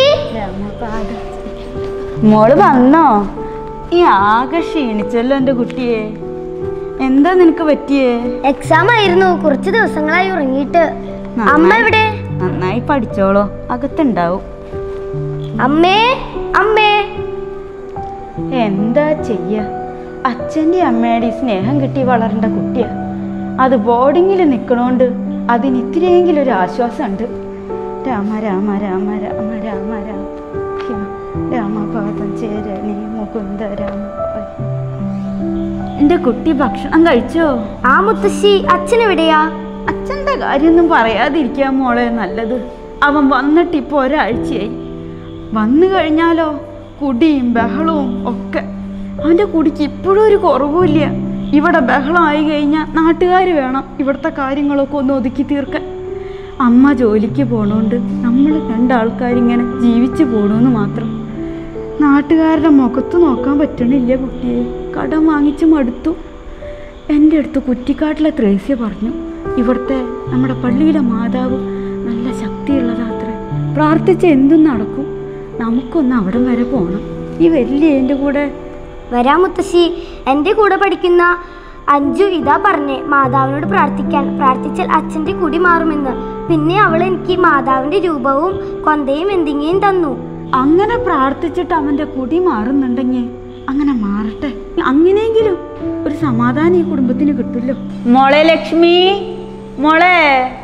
മോള് വന്നോ ഈ ആകെ ക്ഷീണിച്ചല്ലോ എൻ്റെ കുട്ടിയെ എന്താ നിനക്ക് പറ്റിയേ എക്സാം ആയിരുന്നു കുറച്ച് ദിവസങ്ങളായി ഉറങ്ങിയിട്ട് അമ്മ എവിടെ നന്നായി പഠിച്ചോളോ അകത്തുണ്ടാവും അമ്മേ അമ്മേ എന്താ ചെയ്യ അച്ഛൻ്റെ അമ്മയുടെ സ്നേഹം കിട്ടി വളരേണ്ട കുട്ടിയാ അത് ബോർഡിങ്ങിൽ നിൽക്കണോണ്ട് അതിന് ഇത്തിരിയെങ്കിലും ഒരു ആശ്വാസമുണ്ട് രാമ രാമ രാമ രാമ രാമ രാമ രാമപാദം ചേരണി മുകുന്ദ രാമ എന്റെ കുട്ടി ഭക്ഷണം കഴിച്ചോ ആ മുത്തശ്ശി അച്ഛൻ എവിടെയാ അച്ഛന്റെ കാര്യമൊന്നും പറയാതിരിക്കാൻ മോളെ നല്ലത് അവൻ വന്നിട്ട് ഇപ്പോൾ ഒരാഴ്ചയായി വന്നു കഴിഞ്ഞാലോ കുടിയും ബഹളവും ഒക്കെ അവന്റെ കുടിക്ക് ഇപ്പോഴും ഒരു കുറവുമില്ല ഇവിടെ ബഹളമായി കഴിഞ്ഞാൽ നാട്ടുകാർ വേണം ഇവിടുത്തെ കാര്യങ്ങളൊക്കെ ഒന്ന് ഒതുക്കി തീർക്കാൻ അമ്മ ജോലിക്ക് പോണോണ്ട് നമ്മൾ രണ്ടാൾക്കാരിങ്ങനെ ജീവിച്ചു പോണമെന്ന് മാത്രം നാട്ടുകാരുടെ മുഖത്ത് നോക്കാൻ പറ്റണില്ല കുട്ടിയെ കടം വാങ്ങിച്ച് മടുത്തു എൻ്റെ അടുത്ത് കുറ്റിക്കാട്ടിലെ ത്രേസ്യ പറഞ്ഞു ഇവിടുത്തെ നമ്മുടെ പള്ളിയിലെ മാതാവ് നല്ല ശക്തിയുള്ളതാത്രേ പ്രാർത്ഥിച്ച എന്തും നടക്കും നമുക്കൊന്ന് അവിടം വരെ പോകണം ഈ വലിയ എൻ്റെ കൂടെ വരാം മുത്തശ്ശി എൻ്റെ കൂടെ പഠിക്കുന്ന അഞ്ജു ഇതാ പറഞ്ഞേ മാതാവിനോട് പ്രാർത്ഥിക്കാൻ പ്രാർത്ഥിച്ചാൽ അച്ഛൻ്റെ കുടി മാറുമെന്ന് പിന്നെ അവൾ എനിക്ക് മാതാവിൻ്റെ രൂപവും കൊന്തയും എന്തിങ്ങയും തന്നു അങ്ങനെ പ്രാർത്ഥിച്ചിട്ട് അവൻ്റെ കുടി മാറുന്നുണ്ടെങ്കിൽ അങ്ങനെ മാറട്ടെ അങ്ങനെയെങ്കിലും ഒരു സമാധാനം ഈ കുടുംബത്തിന് കിട്ടുമല്ലോ മോളെ ലക്ഷ്മി മോളെ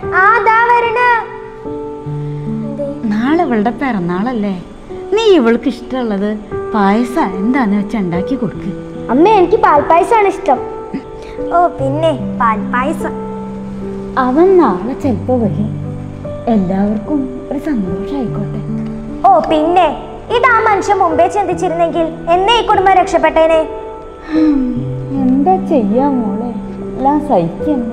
നാളെ ഇവളുടെ പിറന്നാളല്ലേ നീ ഇവൾക്ക് ഇഷ്ടമുള്ളത് പായസം എന്താന്ന് വെച്ചാൽ ഉണ്ടാക്കി കൊടുക്ക് അമ്മ എനിക്ക് പാൽപ്പായസമാണ് ഇഷ്ടം ഓ പിന്നെ പാൽപ്പായസം അവൻ നാളെ ചിലപ്പോ വരും എല്ലാവർക്കും ഒരു സന്തോഷമായിക്കോട്ടെ ഓ പിന്നെ ഇത് ആ മനുഷ്യൻ മുമ്പേ ചിന്തിച്ചിരുന്നെങ്കിൽ എന്നെ ഈ കുടുംബം രക്ഷപ്പെട്ടേനെ എന്താ ചെയ്യാ മോളെ എല്ലാം സഹിക്കന്നെ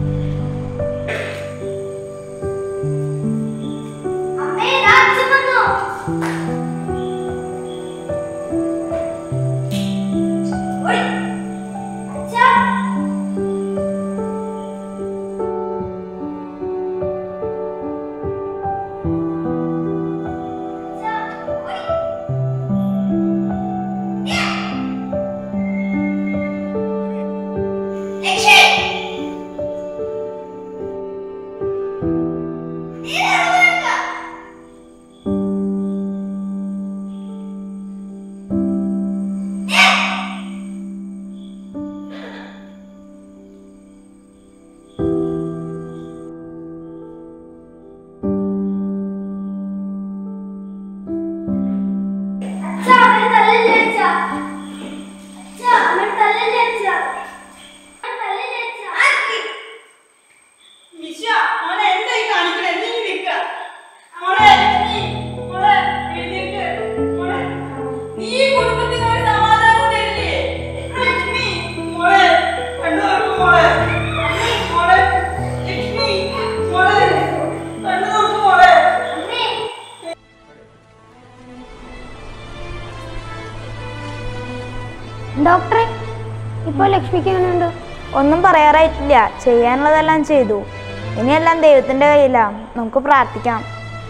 ഡോക്ടറെ ഇപ്പൊ ലക്ഷ്മിക്ക് എങ്ങനെയുണ്ട് ഒന്നും പറയാറായിട്ടില്ല ചെയ്യാനുള്ളതെല്ലാം ചെയ്തു ഇനിയെല്ലാം ദൈവത്തിന്റെ കയ്യിലാണ് നമുക്ക് പ്രാർത്ഥിക്കാം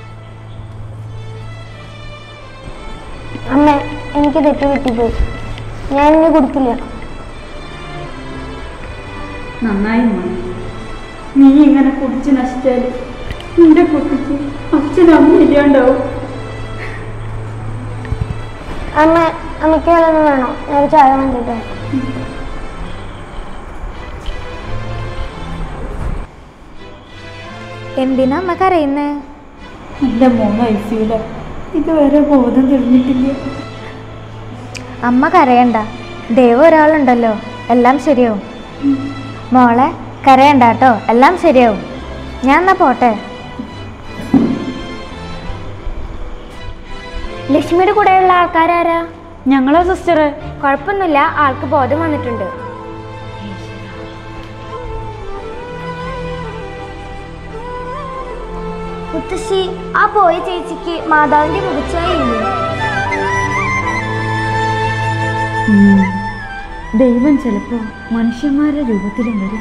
അമ്മ എനിക്ക് തെറ്റ് പറ്റിപ്പോയി ഞാൻ ഇനി കുടിക്കില്ല നന്നായി മോനെ നീ ഇങ്ങനെ കുടിച്ച് നശിച്ചാല് നിന്റെ കുട്ടിക്ക് അച്ഛനും അമ്മ ഇല്ലാണ്ടാവും അമ്മ അമ്മയ്ക്ക് വല്ലതും വേണോ ഞാനൊരു ചായ വാങ്ങിട്ടെ എന്തിനാ അമ്മ കരയുന്നേ എൻ്റെ മോൻ ഐ സിയില ഇതുവരെ ബോധം തെളിഞ്ഞിട്ടില്ല അമ്മ കരയണ്ട ദൈവം ഒരാളുണ്ടല്ലോ എല്ലാം ശരിയാവും മോളെ കരയണ്ട കേട്ടോ എല്ലാം ശരിയാവും ഞാൻ എന്നാ പോട്ടെ ലക്ഷ്മിയുടെ കൂടെയുള്ള ആൾക്കാരാരാ ഞങ്ങളെ സിസ്റ്ററെ കുഴപ്പമൊന്നുമില്ല ആൾക്ക് ബോധം വന്നിട്ടുണ്ട് മുത്തശ്ശി ആ പോയ ചേച്ചിക്ക് മാതാവിന്റെ മുഖച്ചായില്ലേ ഉം. ദൈവം ചിലപ്പോൾ മനുഷ്യന്മാരുടെ രൂപത്തിലും വരും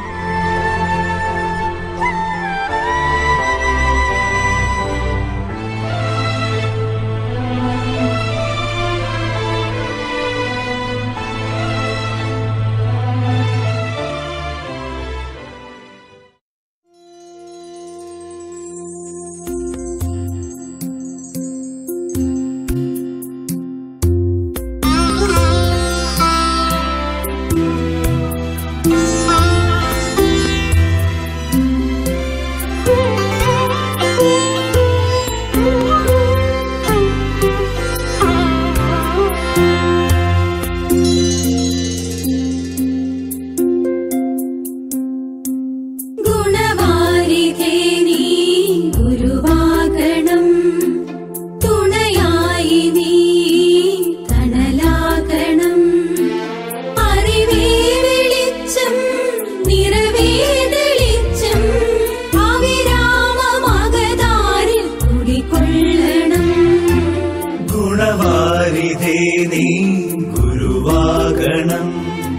നീ ഗുരുവാകണം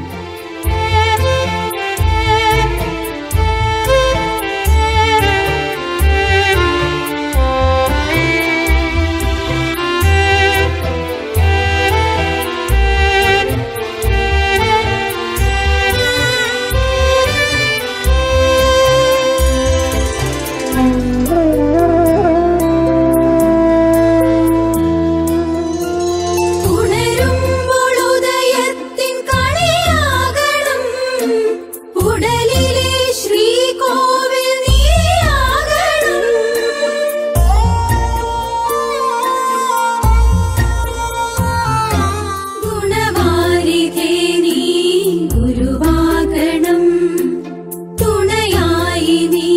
ഉണരുമ്പോൾ ഉദയത്തിൻ കളിയാകണം ഉടലിലെ ശ്രീകോവിൽ നീയാകണം ഗുണവാരിധേ നീ ഗുരുവാകണം തുണയായി നീ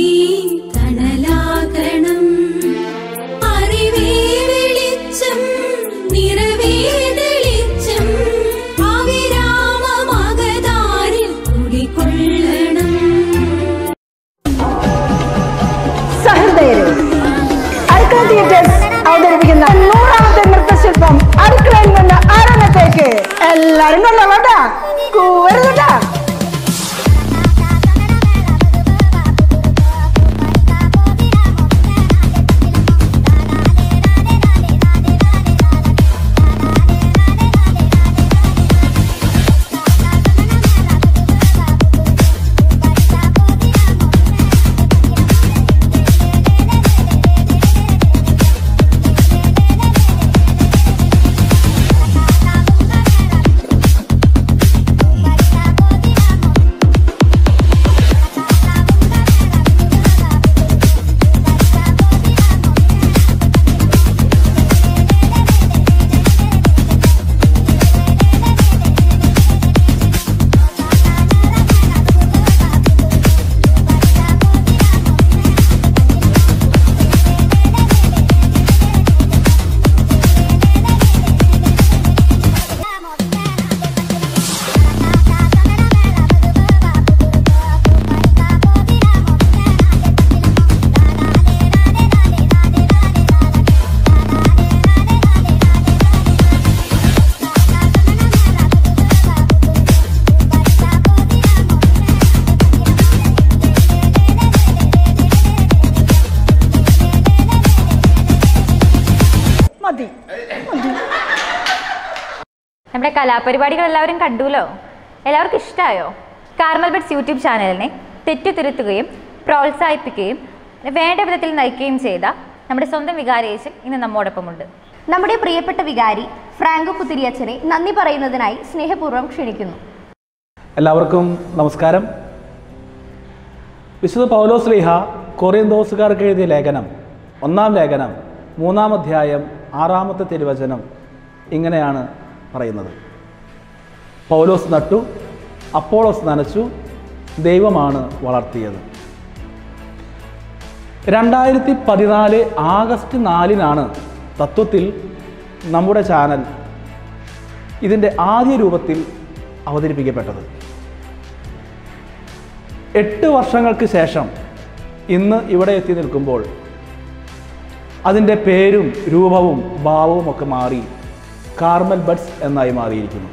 തണലാകണം അറിവേ വെളിച്ചം നിറവേ തെളിച്ചം അവിരാമമകതാരിൽ കുടികൊള്ളണം സഹൃദയരെ അടുക്കള തിയേറ്റേഴ്സ് അവതരിപ്പിക്കുന്ന നൂറാമത്തെ നൃത്തശില്പം അടുക്കളയിൽ നിന്ന് ആരംഭത്തേക്ക് എല്ലാരും കൊള്ളാം കൂവരുതട്ടാ മതി മതി നമ്മുടെ കലാപരിപാടികൾ എല്ലാവരും കണ്ടുല്ലോ എല്ലാവർക്കും ഇഷ്ടമായോ കാർമൽ ബെഡ്സ് യൂട്യൂബ് ചാനലിനെ തെറ്റുതിരുത്തുകയും പ്രോത്സാഹിപ്പിക്കുകയും വേണ്ട വിധത്തിൽ നയിക്കുകയും ചെയ്ത നമ്മുടെ സ്വന്തം വികാരേശൻ ഇന്ന് നമ്മോടൊപ്പമുണ്ട് നമ്മുടെ പ്രിയപ്പെട്ട വികാരി ഫ്രാങ്കോ പുത്തിരിയച്ചനെ നന്ദി പറയുന്നതിനായി സ്നേഹപൂർവ്വം ക്ഷണിക്കുന്നു എല്ലാവർക്കും നമസ്കാരം വിശുദ്ധ പൗലോസ് ലീഹ കൊറിയൻ ദോസുകാർക്ക് എഴുതിയ ലേഖനം ഒന്നാം ലേഖനം മൂന്നാം അധ്യായം ആറാമത്തെ തിരുവചനം ഇങ്ങനെയാണ് പറയുന്നത് പൗലോസ് നട്ടു അപ്പോളോസ് നനച്ചു ദൈവമാണ് വളർത്തിയത് രണ്ടായിരത്തി പതിനാല് ആഗസ്റ്റ് നാലിനാണ് തത്വത്തിൽ നമ്മുടെ ചാനൽ ഇതിൻ്റെ ആദ്യ രൂപത്തിൽ അവതരിപ്പിക്കപ്പെട്ടത് എട്ട് വർഷങ്ങൾക്ക് ശേഷം ഇന്ന് ഇവിടെ എത്തി നിൽക്കുമ്പോൾ അതിൻ്റെ പേരും രൂപവും ഭാവവും ഒക്കെ മാറി കാർമൽ ബഡ്സ് എന്നായി മാറിയിരിക്കുന്നു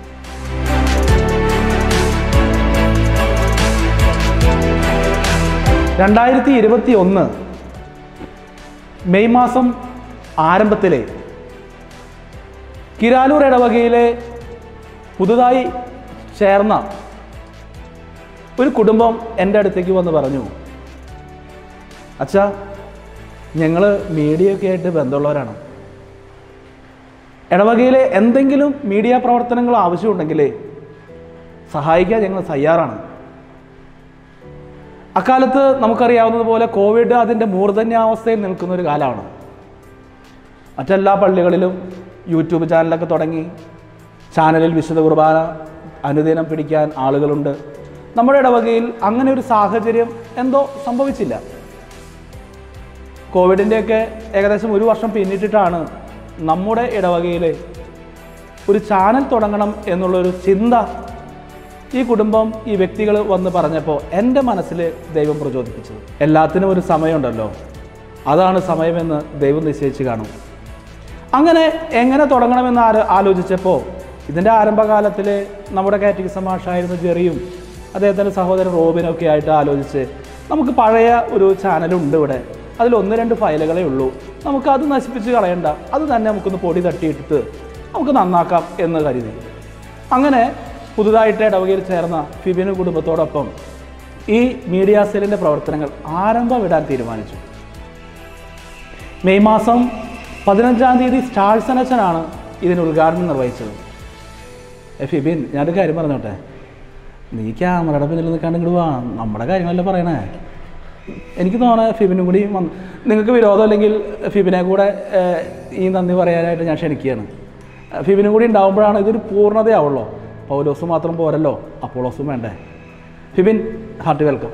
രണ്ടായിരത്തി ഇരുപത്തി ഒന്ന് മെയ് മാസം ആരംഭത്തിലെ കിരാലൂർ ഇടവകയിലെ പുതുതായി ചേർന്ന ഒരു കുടുംബം എൻ്റെ അടുത്തേക്ക് വന്ന് പറഞ്ഞു അച്ഛാ ഞങ്ങൾ മീഡിയയൊക്കെ ആയിട്ട് ബന്ധമുള്ളവരാണ് ഇടവകയിലെ എന്തെങ്കിലും മീഡിയ പ്രവർത്തനങ്ങൾ ആവശ്യമുണ്ടെങ്കിൽ സഹായിക്കാൻ ഞങ്ങൾ തയ്യാറാണ് അക്കാലത്ത് നമുക്കറിയാവുന്നതുപോലെ കോവിഡ് അതിൻ്റെ മൂർധന്യാവസ്ഥയിൽ നിൽക്കുന്ന ഒരു കാലമാണ് മറ്റെല്ലാ പള്ളികളിലും യൂട്യൂബ് ചാനലൊക്കെ തുടങ്ങി ചാനലിൽ വിശുദ്ധ കുർബാന അനുദിനം പിടിക്കാൻ ആളുകളുണ്ട് നമ്മുടെ ഇടവകയിൽ അങ്ങനെ ഒരു സാഹചര്യം എന്തോ സംഭവിച്ചില്ല കോവിഡിൻ്റെയൊക്കെ ഏകദേശം ഒരു വർഷം പിന്നിട്ടിട്ടാണ് നമ്മുടെ ഇടവകയിൽ ഒരു ചാനൽ തുടങ്ങണം എന്നുള്ളൊരു ചിന്ത ഈ കുടുംബം ഈ വ്യക്തികൾ വന്ന് പറഞ്ഞപ്പോൾ എൻ്റെ മനസ്സിൽ ദൈവം പ്രചോദിപ്പിച്ചത് എല്ലാത്തിനും ഒരു സമയമുണ്ടല്ലോ അതാണ് സമയമെന്ന് ദൈവം നിശ്ചയിച്ച് കാണും അങ്ങനെ എങ്ങനെ തുടങ്ങണമെന്ന് ആരോ ആലോചിച്ചപ്പോൾ ഇതിൻ്റെ ആരംഭകാലത്തിൽ നമ്മുടെ കാറ്റഗിസം മാഷായിരുന്ന ജെറിയും അദ്ദേഹത്തിൻ്റെ സഹോദരൻ റോബിനും ഒക്കെ ആയിട്ട് ആലോചിച്ച് നമുക്ക് പഴയ ഒരു ചാനലുണ്ട് ഇവിടെ അതിൽ ഒന്ന് രണ്ട് ഫയലുകളേ ഉള്ളൂ നമുക്ക് അത് നശിപ്പിച്ച് കളയണ്ട അത് തന്നെ നമുക്കൊന്ന് പൊടി തട്ടിയിട്ടിട്ട് നമുക്ക് നന്നാക്കാം എന്ന് കരുതി അങ്ങനെ പുതുതായിട്ട് ഇടവകയിൽ ചേർന്ന ഫിബിന് കുടുംബത്തോടൊപ്പം ഈ മീഡിയ സെല്ലിൻ്റെ പ്രവർത്തനങ്ങൾ ആരംഭം വിടാൻ തീരുമാനിച്ചു മെയ് മാസം പതിനഞ്ചാം തീയതി സ്റ്റാൾസ് അനച്ചനാണ് ഇതിന് ഉദ്ഘാടനം നിർവഹിച്ചത് ഏ ഫിബിൻ ഞാനൊരു കാര്യം പറഞ്ഞോട്ടെ നീ ക്യാമറയുടെ പിന്നിൽ നിൽക്കാണ്ട് ഇങ്ങോട്ട് വാ നമ്മുടെ കാര്യങ്ങളല്ലേ പറയണേ എനിക്ക് തോന്നുന്നത് ഫിബിനും കൂടി വന്ന് നിങ്ങൾക്ക് വിരോധം അല്ലെങ്കിൽ ഫിബിനെ കൂടെ ഏഹ്, ഈ നന്ദി പറയാനായിട്ട് ഞാൻ ക്ഷണിക്കുകയാണ് ഏഹ്, ഫിബിനും കൂടി ഉണ്ടാകുമ്പോഴാണ് ഇതൊരു പൂർണ്ണതയാവുള്ളൂ പൗലോസ് മാത്രം പോരല്ലോ അപ്പോളോസും വേണ്ടേ Fibin hearty welcome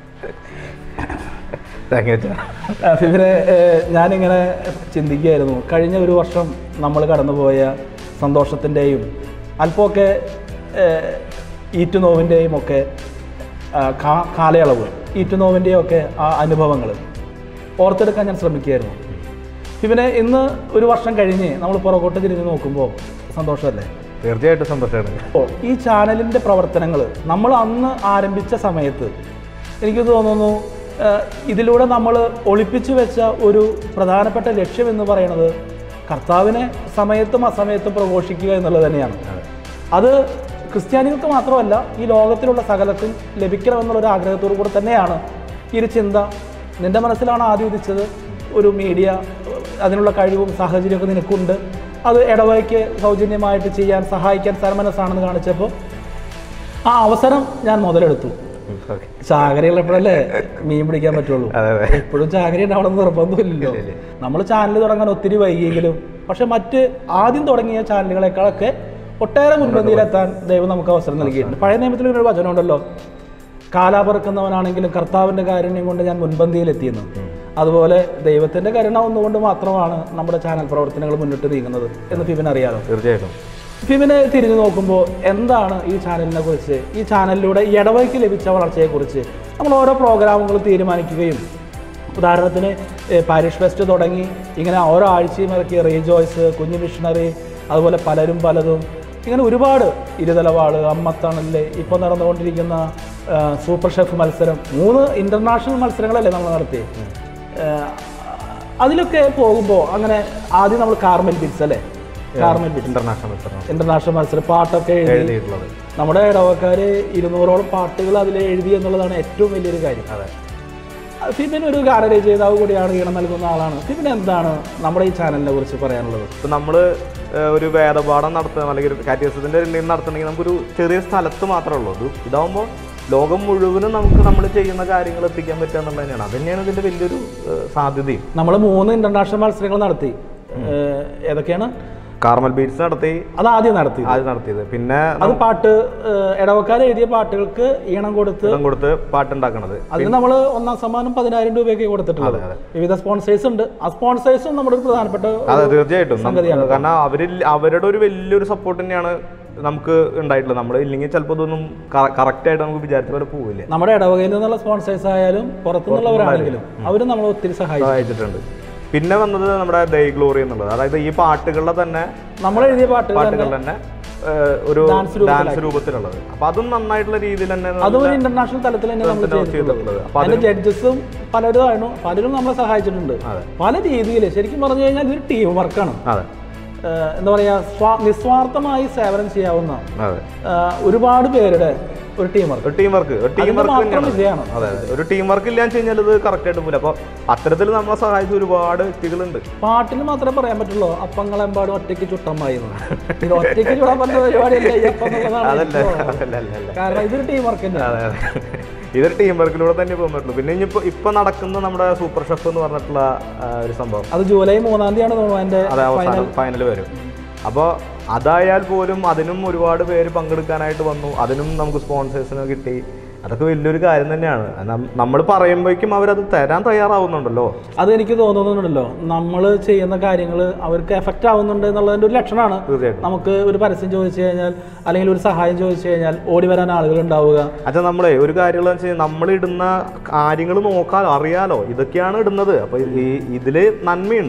thank you ആ, ഫിബിനെ ഏഹ്, ഞാനിങ്ങനെ ചിന്തിക്കുകയായിരുന്നു കഴിഞ്ഞ ഒരു വർഷം നമ്മൾ കടന്നുപോയ സന്തോഷത്തിൻ്റെയും അല്പമൊക്കെ ഏഹ്, ഈറ്റുനോവിൻ്റെയും ഒക്കെ ആ, കാ- കാലയളവ് ഈറ്റുനോവിൻ്റെയും ഒക്കെ ആ അനുഭവങ്ങൾ ഓർത്തെടുക്കാൻ ഞാൻ ശ്രമിക്കുകയായിരുന്നു ഫിബിനെ ഇന്ന് ഒരു വർഷം കഴിഞ്ഞ് നമ്മൾ പുറകോട്ട് തിരിഞ്ഞ് നോക്കുമ്പോൾ സന്തോഷമല്ലേ തീർച്ചയായിട്ടും സന്തോഷമാണ് അപ്പോൾ ഈ ചാനലിൻ്റെ പ്രവർത്തനങ്ങൾ നമ്മൾ അന്ന് ആരംഭിച്ച സമയത്ത് എനിക്ക് തോന്നുന്നു ഏഹ്, ഇതിലൂടെ നമ്മൾ ഒളിപ്പിച്ചു വെച്ച ഒരു പ്രധാനപ്പെട്ട ലക്ഷ്യം എന്ന് പറയുന്നത് കർത്താവിനെ സമയത്തും അസമയത്തും പ്രഘോഷിക്കുക എന്നുള്ളത് തന്നെയാണ് അത് ക്രിസ്ത്യാനികൾക്ക് മാത്രമല്ല ഈ ലോകത്തിലുള്ള സകലക്കും ലഭിക്കണമെന്നുള്ള ഒരു ആഗ്രഹത്തോടു കൂടെ തന്നെയാണ് ഈ ഒരു ചിന്ത നിൻ്റെ മനസ്സിലാണ് ആദ്യം ഉദിച്ചത് ഒരു മീഡിയ അതിനുള്ള കഴിവും സാഹചര്യമൊക്കെ നിനക്കുണ്ട് അത് ഇടവയ്ക്ക് സൗജന്യമായിട്ട് ചെയ്യാൻ സഹായിക്കാൻ സന്മനസ്സാണെന്ന് കാണിച്ചപ്പോൾ ആ അവസരം ഞാൻ മുതലെടുത്തു ചാകരയുള്ളപ്പോഴല്ലേ മീൻ പിടിക്കാൻ പറ്റുള്ളൂ എപ്പോഴും ചാകര ഉണ്ടാവണമെന്ന് നിർബന്ധമില്ലല്ലോ നമ്മൾ ചാനൽ തുടങ്ങാൻ ഒത്തിരി വൈകിയെങ്കിലും പക്ഷെ മറ്റ് ആദ്യം തുടങ്ങിയ ചാനലുകളെക്കാളൊക്കെ ഒട്ടേറെ മുൻപന്തിയിലെത്താൻ ദൈവം നമുക്ക് അവസരം നൽകിയിട്ടുണ്ട് പഴയ നിയമത്തിൽ ഒരു വചനമുണ്ടല്ലോ കാലാപറക്കുന്നവനാണെങ്കിലും കർത്താവിൻ്റെ കാരുണ്യം കൊണ്ട് ഞാൻ മുൻപന്തിയിലെത്തിയെന്ന് അതുപോലെ ദൈവത്തിൻ്റെ കരുണ ഒന്നുകൊണ്ട് മാത്രമാണ് നമ്മുടെ ചാനൽ പ്രവർത്തനങ്ങൾ മുന്നിട്ട് നീങ്ങുന്നത് എന്ന് ഫിബിൻ അറിയാലോ തീർച്ചയായിട്ടും ഫിമിനെ തിരിഞ്ഞു നോക്കുമ്പോൾ എന്താണ് ഈ ചാനലിനെ കുറിച്ച് ഈ ചാനലിലൂടെ ഈ ഇടവയ്ക്ക് ലഭിച്ച വളർച്ചയെക്കുറിച്ച് നമ്മൾ ഓരോ പ്രോഗ്രാമുകൾ തീരുമാനിക്കുകയും ഉദാഹരണത്തിന് ഏഹ്, പാരിഷ് ഫെസ്റ്റ് തുടങ്ങി ഇങ്ങനെ ഓരോ ആഴ്ചയും ഇറക്കിയ റീജോയ്സ് കുഞ്ഞു മിഷണറി അതുപോലെ പലരും പലതും ഇങ്ങനെ ഒരുപാട് ഇരുതലവാള് അമ്മത്തണല് ഇപ്പോൾ നടന്നുകൊണ്ടിരിക്കുന്ന ആ, സൂപ്പർ ഷെഫ് മത്സരം മൂന്ന് ഇൻ്റർനാഷണൽ മത്സരങ്ങളല്ലേ നമ്മൾ നടത്തിയത് ഏഹ്, അതിലൊക്കെ പോകുമ്പോൾ അങ്ങനെ ആദ്യം നമ്മൾ കാർമൽ ബിറ്റ്സ് അല്ലേ കാർമൽ ബിറ്റ്സ് ഇന്റർനാഷണൽ മത്സരം ഇന്റർനാഷണൽ മത്സരം പാട്ടൊക്കെ എഴുതി എഴുതിയിട്ടുള്ളത് നമ്മുടെ ഇടവക്കാര് ഇരുന്നൂറോളം പാട്ടുകൾ അതിൽ എഴുതി എന്നുള്ളതാണ് ഏറ്റവും വലിയൊരു കാര്യം ഫിബിൻ ഒരു ഗാനരചയിതാവ് കൂടിയാണ് ഈണം നൽകുന്ന ആളാണ് ഫിബിൻ എന്താണ് നമ്മുടെ ഈ ചാനലിനെ കുറിച്ച് പറയാനുള്ളത് ഇപ്പം നമ്മൾ ഒരു വേദപാഠം നടത്തുക അല്ലെങ്കിൽ ഒരു കാറ്റഗറിസത്തിൻ്റെ എന്തെങ്കിലും നടത്തണമെങ്കിൽ നമുക്കൊരു ചെറിയ സ്ഥലത്ത് മാത്രമേ ഉള്ളൂ ഇത് ഇതാകുമ്പോൾ ലോകം മുഴുവനും നമുക്ക് നമ്മൾ ചെയ്യുന്ന കാര്യങ്ങൾ എത്തിക്കാൻ പറ്റുക എന്നുള്ളത് തന്നെയാണ് അത് തന്നെയാണ് ഇതിൻ്റെ വലിയൊരു ഏഹ്, സാധ്യതയും നമ്മൾ മൂന്ന് ഇന്റർനാഷണൽ മത്സരങ്ങൾ നടത്തി ഏഹ്, ഏതൊക്കെയാണ് കാർമൽ ബീറ്റ്സ് നടത്തി അത് ആദ്യം നടത്തി ആദ്യം നടത്തിയത് പിന്നെ അത് പാട്ട് ഇടവക്കാർ എഴുതിയ പാട്ടുകൾക്ക് ഈണം കൊടുത്ത് ഇടം കൊടുത്ത് പാട്ടുണ്ടാക്കണത് അതിന് നമ്മൾ ഒന്നാം സമ്മാനം പതിനായിരം രൂപയൊക്കെ കൊടുത്തിട്ടുള്ളത് വിവിധ സ്പോൺസേഴ്സ് ഉണ്ട് ആ സ്പോൺസേഴ്സും നമ്മുടെ ഒരു പ്രധാനപ്പെട്ട ഒരു അതെ തീർച്ചയായിട്ടും നമ്മ- സംഗതിയാണ് കാരണം അവരിൽ അവരുടെ ഒരു വലിയൊരു സപ്പോർട്ട് തന്നെയാണ് നമുക്ക് ഉണ്ടായിട്ടുള്ളത് നമ്മൾ ഇല്ലെങ്കിൽ ചിലപ്പോൾ ഇതൊന്നും കറക്റ്റ് ആയിട്ട് നമുക്ക് വിചാരിച്ച പോലെ പോവില്ല നമ്മുടെ ഇടവകയിൽ നിന്നുള്ള സ്പോൺസേഴ്സ് ആയാലും പുറത്തുനിന്നുള്ളവരാണെങ്കിലും അവരും നമ്മളെ ഒത്തിരി സഹായിച്ചു സഹായിച്ചിട്ടുണ്ട് പിന്നെ വന്നത് നമ്മുടെ ദൈ ഗ്ലോറി എന്നുള്ളത് അതായത് ഈ പാട്ടുകളുടെ തന്നെ നമ്മൾ എഴുതിയ പാട്ടുകൾ പാട്ടുകൾ തന്നെ തന്നെ ഏഹ്, ഒരു Dance രൂപത്തിലാക്കി. ഡാൻസ് രൂപത്തിലുള്ളത് അപ്പൊ അതും നന്നായിട്ടുള്ള രീതിയിൽ തന്നെ അതും ഒരു നല്ല- ഇന്റർനാഷണൽ തലത്തിൽ തന്നെ നമ്മൾ തലത്തിലാണ് ചെയ്തിട്ടുള്ളത് ചെയ്തിട്ടുള്ളത്. അപ്പൊ അതിന്റെ അതിനും- ജഡ്ജസും പലരും ആണ് പലരും നമ്മളെ സഹായിച്ചിട്ടുണ്ട് പല രീതിയിൽ ശരിക്കും പറഞ്ഞു കഴിഞ്ഞാൽ ഇതൊരു ടീം വർക്കാണ് അതെ എന്താ പറയാ സ്വാ- നിസ്വാർത്ഥമായി സേവനം ചെയ്യാവുന്ന അതെ ഏഹ്, ഒരുപാട് പേരുടെ ഒരു ടീം വർക്ക് ഒരു ടീം വർക്ക് ഒരു ടീം അതിന്റെ വർക്ക് മാത്രം തന്നെയാണ് വിജയമാണ് അതെ അതെ ഒരു ടീം വർക്ക് ഇല്ലാന്ന് വെച്ച് കഴിഞ്ഞാൽ ഇത് കറക്റ്റ് ആയിട്ട് പോകില്ല അപ്പൊ അത്തരത്തിൽ നമ്മളെ സഹായിച്ച ഒരുപാട് വ്യക്തികളുണ്ട് പാട്ടിന് മാത്രമേ പറയാൻ പറ്റുള്ളൂ അപ്പങ്ങളെമ്പാടും ഒറ്റയ്ക്ക് ചുട്ടമ്മായി എന്ന്. ഇത് ഒറ്റയ്ക്ക് ചുടാൻ പറ്റുന്ന പരിപാടിയല്ല ഈ അപ്പം എന്നുള്ളതാണ് അതല്ല എനിക്ക് തോന്നുന്നത്. അതല്ല അല്ല അല്ല കാരണം ഇതൊരു ടീം വർക്ക് അതെ തന്നെയാണ് അതെ ഇതൊരു ടീം വർക്കിലൂടെ തന്നെ പോകാൻ പറ്റുള്ളൂ പിന്നെ ഇനിയിപ്പോ ഇപ്പൊ നടക്കുന്ന നമ്മുടെ സൂപ്പർ ഷെഫ് എന്ന് പറഞ്ഞിട്ടുള്ള ആ, ഒരു സംഭവം അത് ജൂലൈ മൂന്നാം തീയതിയാണ് തോന്നുന്നു അതിന്റെ അത് ഫൈനൽ അവസാനം ഫൈനൽ വരും അപ്പോൾ അതായാൽ പോലും അതിനും ഒരുപാട് പേര് പങ്കെടുക്കാനായിട്ട് വന്നു അതിനും നമുക്ക് സ്പോൺസേഴ്സിന് കിട്ടി അതൊക്കെ വലിയൊരു കാര്യം തന്നെയാണ് നമ്മൾ പറയുമ്പോഴേക്കും അവരത് തരാൻ തയ്യാറാവുന്നുണ്ടല്ലോ അത് എനിക്ക് തോന്നുന്നുണ്ടല്ലോ നമ്മൾ ചെയ്യുന്ന കാര്യങ്ങൾ അവർക്ക് എഫക്റ്റ് ആവുന്നുണ്ട് എന്നുള്ളതിന്റെ ഒരു ലക്ഷണമാണ് തീർച്ചയായിട്ടും നമുക്ക് ഒരു പരസ്യം ചോദിച്ചു കഴിഞ്ഞാൽ അല്ലെങ്കിൽ ഒരു സഹായം ചോദിച്ചു കഴിഞ്ഞാൽ ഓടി വരാൻ ആളുകൾ ഉണ്ടാവുക അച്ഛാ നമ്മളെ ഒരു കാര്യമുള്ള വെച്ച് കഴിഞ്ഞാൽ നമ്മൾ ഇടുന്ന കാര്യങ്ങൾ നോക്കാലോ അറിയാലോ ഇതൊക്കെയാണ് ഇടുന്നത് അപ്പൊ ഈ ഇതില് നന്മയുണ്ട്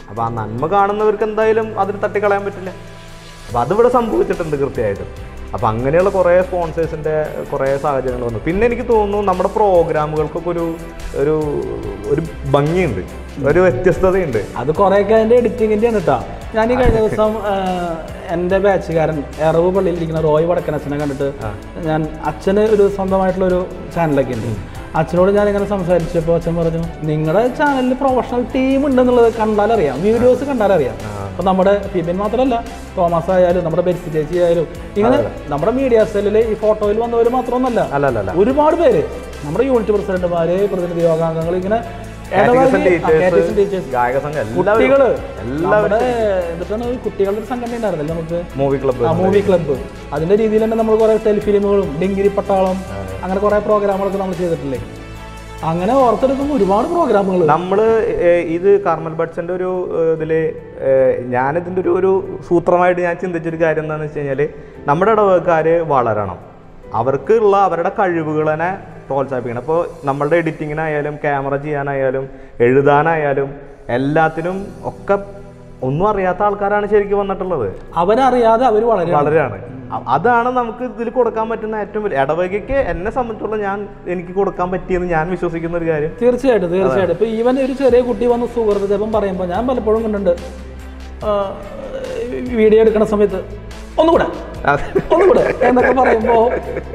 അപ്പോൾ ആ നന്മ കാണുന്നവർക്ക് എന്തായാലും അതിന് തട്ടിക്കളയാൻ പറ്റില്ല അപ്പോൾ അതിവിടെ സംഭവിച്ചിട്ടുണ്ട് കൃത്യമായിട്ടും അപ്പോൾ അങ്ങനെയുള്ള കുറേ സ്പോൺസേഴ്സിൻ്റെ കുറേ സാഹചര്യങ്ങൾ വന്നു പിന്നെ എനിക്ക് തോന്നുന്നു നമ്മുടെ പ്രോഗ്രാമുകൾക്കൊക്കെ ഒരു ഒരു ഒരു ഭംഗിയുണ്ട് ഒരു വ്യത്യസ്തതയുണ്ട് അത് കുറേയൊക്കെ അതിൻ്റെ എഡിറ്റിങ്ങിൻ്റെ ആണ് കേട്ടോ ഞാൻ ഈ കഴിഞ്ഞ ദിവസം ആ, എൻ്റെ ബാച്ചുകാരൻ എറവ് പള്ളിയിൽ ഇരിക്കുന്ന റോയ് വടക്കൻ അച്ഛനെ കണ്ടിട്ട് ഞാൻ അച്ഛന് ഒരു സ്വന്തമായിട്ടുള്ള ഒരു ചാനലൊക്കെ ഉണ്ട് അച്ഛനോട് ഞാൻ ഇങ്ങനെ സംസാരിച്ചപ്പോൾ അച്ഛൻ പറഞ്ഞു നിങ്ങളുടെ ചാനലിൽ പ്രൊഫഷണൽ ടീം ഉണ്ടെന്നുള്ളത് കണ്ടാലറിയാം വീഡിയോസ് കണ്ടാലറിയാം അപ്പോൾ നമ്മുടെ ഫിബിൻ മാത്രമല്ല തോമസ് ആയാലും നമ്മുടെ ബെൻസി ചേച്ചി ആയാലും ഇങ്ങനെ നമ്മുടെ മീഡിയ സെല്ലിൽ ഈ ഫോട്ടോയിൽ വന്നവർ മാത്രമൊന്നല്ല അല്ലല്ല ഒരുപാട് പേര് നമ്മുടെ യൂണിറ്റ് പ്രസിഡന്റുമാര് പ്രതിനിധി യോഗാംഗങ്ങൾ ഇങ്ങനെ Catechism ഇടവഴി- ആ, teachers, catechism teachers. ഗായക സംഘം എല്ലാവരും- കുട്ടികള് എല്ലാവരും നമ്മുടെ എന്നിട്ടാണ് ഒരു കുട്ടികളുടെ ഒരു സംഘടന ഉണ്ടായിരുന്നല്ലോ നമുക്ക് മൂവി ക്ലബ്ബ് ആ മൂവി ക്ലബ്ബ് അതിന്റെ രീതിയിൽ തന്നെ നമ്മൾ കുറെ ടെലിഫിലിമുകളും ഡിങ്കിരി പട്ടാളം അങ്ങനെ കുറെ പ്രോഗ്രാമുകളൊക്കെ നമ്മൾ ചെയ്തിട്ടില്ലേ അങ്ങനെ ഓർത്തെടുക്കുമ്പോൾ ഒരുപാട് പ്രോഗ്രാമുകൾ നമ്മൾ ഇത് കാർമൽ ബഡ്സിൻ്റെ ഒരു ഇതിൽ ഞാനിതിൻ്റെ ഒരു ഒരു സൂത്രമായിട്ട് ഞാൻ ചിന്തിച്ചൊരു കാര്യം എന്താണെന്ന് വെച്ച് കഴിഞ്ഞാൽ നമ്മുടെ ഇടവകക്കാർ വളരണം അവർക്കുള്ള അവരുടെ കഴിവുകളെ പ്രോത്സാഹിപ്പിക്കണം അപ്പോൾ നമ്മളുടെ എഡിറ്റിങ്ങിനായാലും ക്യാമറ ചെയ്യാനായാലും എഴുതാനായാലും എല്ലാത്തിനും ഒക്കെ ഒന്നും അറിയാത്ത ആൾക്കാരാണ് ശരിക്കും വന്നിട്ടുള്ളത് അവരറിയാതെ അവർ വളരെ വളരെയാണ് അ- അതാണ് നമുക്ക് ഇതിൽ കൊടുക്കാൻ പറ്റുന്ന ഏറ്റവും വലിയ ഇടവകയ്ക്ക് എന്നെ സംബന്ധിച്ചുള്ള ഞാൻ എനിക്ക് കൊടുക്കാൻ പറ്റിയെന്ന് ഞാൻ വിശ്വസിക്കുന്ന ഒരു കാര്യം തീർച്ചയായിട്ടും തീർച്ചയായിട്ടും ഇപ്പൊ ഈവൻ ഒരു ചെറിയ കുട്ടി വന്ന് സുഹൃത്ത് ജപം പറയുമ്പോൾ ഞാൻ പലപ്പോഴും കണ്ടിട്ടുണ്ട് ആ, വീഡിയോ എടുക്കുന്ന സമയത്ത് ഒന്നുകൂടെ ഒന്നുകൂടെ എന്നൊക്കെ പറയുമ്പോൾ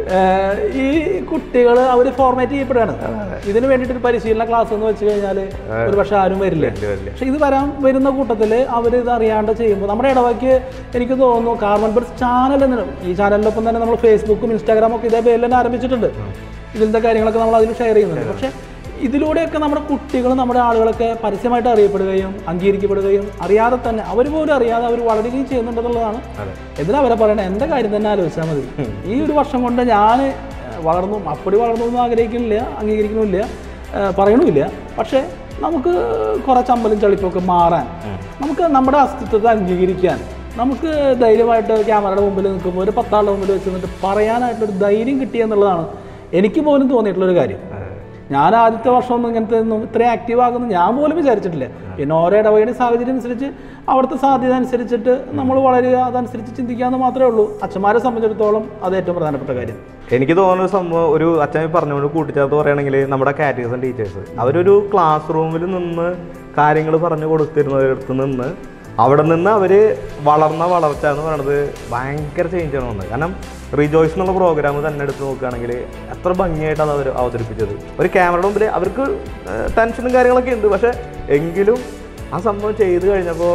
ഈ കുട്ടികൾ അവർ ഫോർമാറ്റ് ചെയ്യപ്പെടുകയാണ് ഇതിന് വേണ്ടിയിട്ട് ഒരു പരിശീലന ക്ലാസ് എന്ന് വെച്ച് കഴിഞ്ഞാൽ ഒരു പക്ഷെ ആരും വരില്ല പക്ഷെ ഇത് വരാൻ വരുന്ന കൂട്ടത്തിൽ അവർ ഇത് അറിയാണ്ട് ചെയ്യുമ്പോൾ നമ്മുടെ ഇടവയ്ക്ക് എനിക്ക് തോന്നുന്നു കാർബൺ ബഡ്സ് ചാനൽ എന്ന് ഈ ചാനലിനൊപ്പം തന്നെ നമ്മൾ ഫേസ്ബുക്കും ഇൻസ്റ്റാഗ്രാമും ഒക്കെ ഇതേ പേരിൽ തന്നെ ആരംഭിച്ചിട്ടുണ്ട് ഇതിലത്തെ കാര്യങ്ങളൊക്കെ നമ്മൾ അതിൽ ഷെയർ ചെയ്യുന്നുണ്ട് പക്ഷേ ഇതിലൂടെയൊക്കെ നമ്മുടെ കുട്ടികൾ നമ്മുടെ ആളുകളൊക്കെ പരസ്യമായിട്ട് അറിയപ്പെടുകയും അംഗീകരിക്കപ്പെടുകയും അറിയാതെ തന്നെ അവർ പോലും അറിയാതെ അവർ വളരുകയും ചെയ്യുന്നുണ്ടെന്നുള്ളതാണ് എന്തിനാ അവരെ പറയണത് എൻ്റെ കാര്യം തന്നെ ആലോചിച്ചാൽ മതി ഈ ഒരു വർഷം കൊണ്ട് ഞാൻ വളർന്നു അപ്പടി വളർന്നു എന്ന് ആഗ്രഹിക്കുന്നില്ല അംഗീകരിക്കുന്നില്ല ഏഹ് പറയണമില്ല പക്ഷേ നമുക്ക് കുറച്ച് അമ്പലും ചളിപ്പൊക്കെ മാറാൻ നമുക്ക് നമ്മുടെ അസ്തിത്വത്തെ അംഗീകരിക്കാൻ നമുക്ക് ധൈര്യമായിട്ട് ക്യാമറയുടെ മുമ്പിൽ നിൽക്കുമ്പോൾ ഒരു പത്താളുടെ മുമ്പിൽ വെച്ച് നിന്നിട്ട് പറയാനായിട്ടൊരു ധൈര്യം കിട്ടിയെന്നുള്ളതാണ് എനിക്ക് പോലും തോന്നിയിട്ടുള്ളൊരു കാര്യം ഞാൻ ആദ്യത്തെ വർഷമൊന്നും ഇങ്ങനത്തെ ഒന്നും ഇത്രയും ആക്റ്റീവ് ആകുന്നു ഞാൻ പോലും വിചാരിച്ചിട്ടില്ല പിന്നെ ഓരോ ഇടവകയുടെ സാഹചര്യം അനുസരിച്ച് അവിടുത്തെ സാധ്യത അനുസരിച്ചിട്ട് നമ്മൾ വളരുക അതനുസരിച്ച് ചിന്തിക്കാമെന്ന് മാത്രമേ ഉള്ളൂ അച്ഛന്മാരെ സംബന്ധിച്ചിടത്തോളം അത് ഏറ്റവും പ്രധാനപ്പെട്ട കാര്യം എനിക്ക് തോന്നുന്ന ഒരു സംഭവം ഒരു അച്ഛൻ പറഞ്ഞുകൊണ്ട് കൂട്ടിച്ചേർത്ത് പറയുകയാണെങ്കിൽ നമ്മുടെ കാറ്റഗറിസം ടീച്ചേഴ്സ് അവരൊരു ക്ലാസ് റൂമിൽ നിന്ന് കാര്യങ്ങൾ പറഞ്ഞു കൊടുത്തിരുന്നവരടുത്ത് നിന്ന് അവിടെ നിന്ന് അവർ വളർന്ന വളർച്ച എന്ന് പറയുന്നത് ഭയങ്കര ചേഞ്ചാണ് വന്നത് കാരണം റിജോയ്സ് എന്നുള്ള പ്രോഗ്രാം തന്നെ എടുത്ത് നോക്കുകയാണെങ്കിൽ എത്ര ഭംഗിയായിട്ടാണ് അവർ അവതരിപ്പിച്ചത് ഒരു ക്യാമറയുടെ മുമ്പിൽ അവർക്ക് ടെൻഷനും കാര്യങ്ങളൊക്കെ ഉണ്ട് പക്ഷേ എങ്കിലും ആ സംഭവം ചെയ്ത് കഴിഞ്ഞപ്പോൾ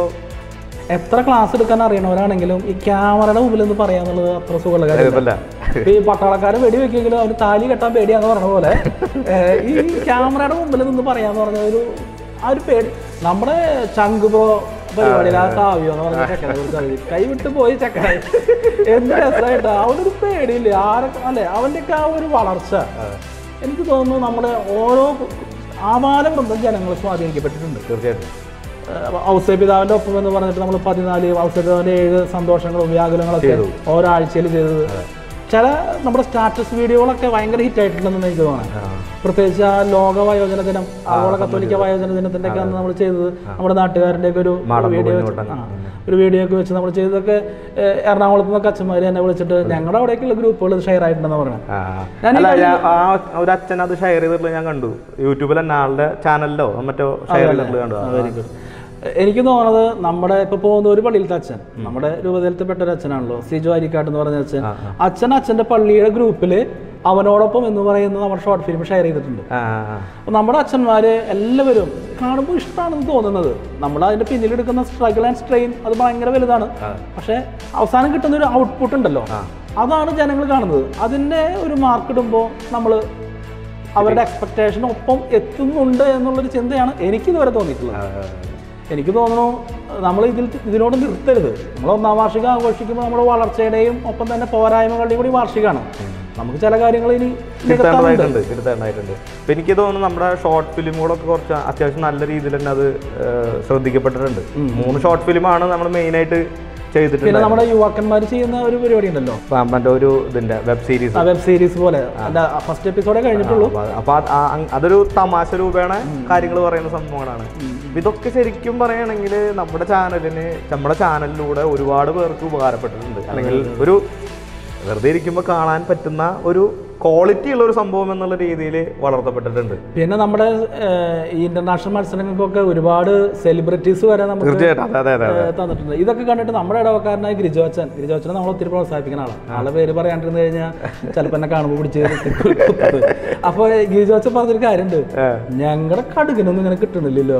എത്ര ക്ലാസ് എടുക്കാൻ അറിയണവരാണെങ്കിലും ഈ ക്യാമറയുടെ മുമ്പിൽ നിന്ന് പറയാന്നുള്ളത് അത്ര സുഖമുള്ള എളുപ്പമല്ല. കാര്യമല്ല ഇപ്പൊ ഈ പട്ടാളക്കാരൻ വെടി വെക്കെങ്കിലും അവന് താലി കെട്ടാൻ പേടിയാന്ന് പറഞ്ഞ പോലെ ഏഹ്, ഈ ക്യാമറയുടെ മുമ്പിൽ നിന്ന് പറയാന്ന് പറഞ്ഞ ഒരു ആ ഒരു പേടി നമ്മുടെ ചങ്ക് പ്രോ പരിപാടിയിൽ ആ സാവിയോ എന്ന് പറഞ്ഞ ചെക്കനെ കുറിച്ച് അറിയില്ല കൈവിട്ട് പോയി ചെക്കനായി എന്ത് രസമായിട്ടാ അവനൊരു പേടിയില്ലേ ആരൊക്കെ അല്ലെ അവൻ്റെയൊക്കെ ആ ഒരു വളർച്ച എനിക്ക് തോന്നുന്നു നമ്മുടെ ഓരോ ആപാല വൃന്ദം ജനങ്ങൾ സ്വാധീനിക്കപ്പെട്ടിട്ടുണ്ട് തീർച്ചയായിട്ടും ഔസേപിതാവിന്റെ ഒപ്പം എന്ന് പറഞ്ഞിട്ട് നമ്മൾ പതിനാല് ഔസേപിതാവിന്റെ ഏഴ് സന്തോഷങ്ങളും വ്യാകുലങ്ങളൊക്കെ ചെയ്തു. ഓരോ ആഴ്ചയിൽ ചെയ്തത് ചില നമ്മുടെ സ്റ്റാറ്റസ് വീഡിയോകളൊക്കെ ഭയങ്കര ഹിറ്റ് ആയിട്ടുണ്ടെന്ന് എനിക്ക് തോന്നുന്നത് പ്രത്യേകിച്ച് ആ ലോക വയോജന ദിനം ആഗോള കത്തോലിക്ക വയോജന ദിനത്തിന്റെ ഒക്കെ അന്ന് നമ്മൾ ചെയ്തത് നമ്മുടെ നാട്ടുകാരന്റെ ഒക്കെ ഒരു മാടമ്പ് വീഡിയോ കുഞ്ഞുകുട്ടൻ. ആ, ഒരു വീഡിയോ ഒക്കെ വെച്ച് നമ്മൾ ചെയ്തതൊക്കെ ഏഹ്, എറണാകുളത്ത് നിന്നൊക്കെ അച്ഛന്മാർ എന്നെ വിളിച്ചിട്ട് ഞങ്ങളുടെ അവിടേക്കുള്ള ഗ്രൂപ്പുകൾ ഷെയർ ആയിട്ടുണ്ടെന്ന് പറഞ്ഞു ഞാൻ ഈ അല്ല കഴിഞ്ഞ- ഞാൻ ആ ഒരു അച്ഛൻ അത് ഷെയർ ചെയ്തിട്ടുള്ളത് ഞാൻ കണ്ടു യൂട്യൂബിൽ തന്നെ ആളുടെ ചാനലിലോ മറ്റോ ഷെയർ ചെയ്തിട്ടുള്ളത് കണ്ടു വെരി ഗുഡ് എനിക്ക് തോന്നുന്നത് നമ്മുടെ ഇപ്പൊ പോകുന്ന ഒരു പള്ളിയിലത്തെ അച്ഛൻ നമ്മുടെ രൂപതയിൽപ്പെട്ട ഒരു അച്ഛനാണല്ലോ സിജു അരിക്കാട്ട് എന്ന് പറഞ്ഞ അച്ഛൻ അച്ഛൻ അച്ഛന്റെ പള്ളിയുടെ ഗ്രൂപ്പില് അവനോടൊപ്പം എന്ന് പറയുന്ന നമ്മുടെ ഷോർട്ട് ഫിലിം ഷെയർ ചെയ്തിട്ടുണ്ട് അപ്പൊ നമ്മുടെ അച്ഛന്മാര് എല്ലാവരും കാണുമ്പോൾ ഇഷ്ടമാണെന്ന് തോന്നുന്നത് നമ്മൾ അതിന്റെ പിന്നിലെടുക്കുന്ന സ്ട്രഗിൾ ആൻഡ് സ്ട്രെയിൻ അത് ഭയങ്കര വലുതാണ് പക്ഷെ അവസാനം കിട്ടുന്ന ഒരു ഔട്ട്പുട്ട് ഉണ്ടല്ലോ അതാണ് ജനങ്ങൾ കാണുന്നത് അതിന്റെ ഒരു മാർക്ക് ഇടുമ്പോൾ നമ്മൾ അവരുടെ എക്സ്പെക്ടേഷന് ഒപ്പം എത്തുന്നുണ്ട് എന്നുള്ളൊരു ചിന്തയാണ് എനിക്ക് ഇതുവരെ തോന്നിയിട്ടുള്ളത് എനിക്ക് തോന്നുന്നു നമ്മൾ ഇതിൽ ഇതിനോട് നിർത്തരുത് നമ്മൾ ഒന്നാം വാർഷികം ആഘോഷിക്കുമ്പോൾ നമ്മുടെ വളർച്ചയുടെയും ഒപ്പം തന്നെ പോരായ്മകളുടെയും കൂടി വാർഷികമാണ് നമുക്ക് ചില കാര്യങ്ങൾ ഇനി നികത്താനുണ്ട് തിരുത്തേണ്ടതായിട്ടുണ്ട് തിരുത്തേണ്ടതായിട്ടുണ്ട് ഇപ്പം എനിക്ക് തോന്നുന്നു നമ്മുടെ ഷോർട്ട് ഫിലിമുകളൊക്കെ കുറച്ച് അത്യാവശ്യം നല്ല രീതിയിൽ തന്നെ അത് ഏഹ്, ശ്രദ്ധിക്കപ്പെട്ടിട്ടുണ്ട് മൂന്ന് ഷോർട്ട് ഫിലിമാണ് നമ്മൾ മെയിനായിട്ട് പിന്നെ ചെയ്തിട്ടുണ്ട് നമ്മുടെ യുവാക്കന്മാർ ചെയ്യുന്ന ഒരു പരിപാടി ഉണ്ടല്ലോ മറ്റേ ഒരു ഇതിന്റെ വെബ് സീരീസ് വെബ് സീരീസ് പോലെ ഫസ്റ്റ് എപ്പിസോഡേ കഴിഞ്ഞിട്ടുള്ളൂ അപ്പൊ അത് ആ- അങ് അതൊരു തമാശ രൂപേണ കാര്യങ്ങൾ പറയുന്ന സംഭവങ്ങളാണ് അപ്പൊ ഇതൊക്കെ ശരിക്കും പറയുകയാണെങ്കിൽ നമ്മുടെ ചാനലിന് നമ്മുടെ ചാനലിലൂടെ ഒരുപാട് പേർക്ക് ഉപകാരപ്പെട്ടിട്ടുണ്ട് അല്ലെങ്കിൽ ഒരു വെറുതെ ഇരിക്കുമ്പോൾ കാണാൻ പറ്റുന്ന ഒരു ക്വാളിറ്റി ഉള്ള ഒരു സംഭവം എന്നുള്ള രീതിയിൽ വളർത്തപ്പെട്ടിട്ടുണ്ട് പിന്നെ നമ്മുടെ ഏഹ്, ഈ ഇന്റർനാഷണൽ മത്സരങ്ങൾക്കൊക്കെ ഒരുപാട് സെലിബ്രിറ്റീസ് വരെ നമുക്ക് തീർച്ചയായിട്ടും. അതെ, അതെ, അതെ. ഏഹ്, തന്നിട്ടുണ്ട് ഇതൊക്കെ കണ്ടിട്ട് നമ്മുടെ ഇടവക്കാരനായ ഗിരിജോച്ചൻ ഗിരിജോച്ചനെ നമ്മൾ ഒത്തിരി പ്രോത്സാഹിപ്പിക്കുന്ന ആളാണ് ആളെ പേര് പറയാണ്ടിരുന്നു കഴിഞ്ഞാൽ ചിലപ്പോൾ എന്നെ കാണുമ്പോൾ പിടിച്ച് അപ്പോൾ ഗിരിജോച്ചൻ പറഞ്ഞൊരു കാര്യമുണ്ട് ഞങ്ങളുടെ കടുകിനൊന്നും ഇങ്ങനെ കിട്ടണില്ലല്ലോ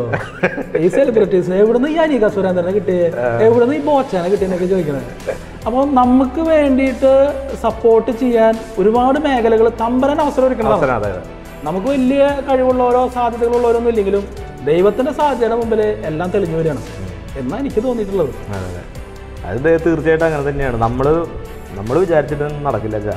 ഈ സെലിബ്രിറ്റീസ് എവിടുന്ന് ഈ അനീക സുരേന്ദ്രനെ കിട്ടിയേ എവിടുന്ന് ഈ ബോച്ചാനെ കിട്ടിയെന്നൊക്കെ ചോദിക്കണേ അപ്പോൾ നമുക്ക് വേണ്ടിയിട്ട് സപ്പോർട്ട് ചെയ്യാൻ ഒരുപാട് മേഖലകൾ തമ്പരൻ അവസരം അവസരം, ഒരുക്കണം അതെ, അതെ. നമുക്ക് വലിയ കഴിവുള്ളവരോ സാധ്യതകളുള്ളവരോ ഒന്നും ഇല്ലെങ്കിലും ദൈവത്തിന്റെ സാധ്യതയുടെ മുമ്പിൽ എല്ലാം തെളിഞ്ഞു വരികയാണ് എന്നാണ് എനിക്ക് തോന്നിയിട്ടുള്ളത് അതെ, അതെ. അത് ദേ- തീർച്ചയായിട്ടും അങ്ങനെ തന്നെയാണ് നമ്മൾ നമ്മൾ വിചാരിച്ചിട്ട് നടക്കില്ല ചാ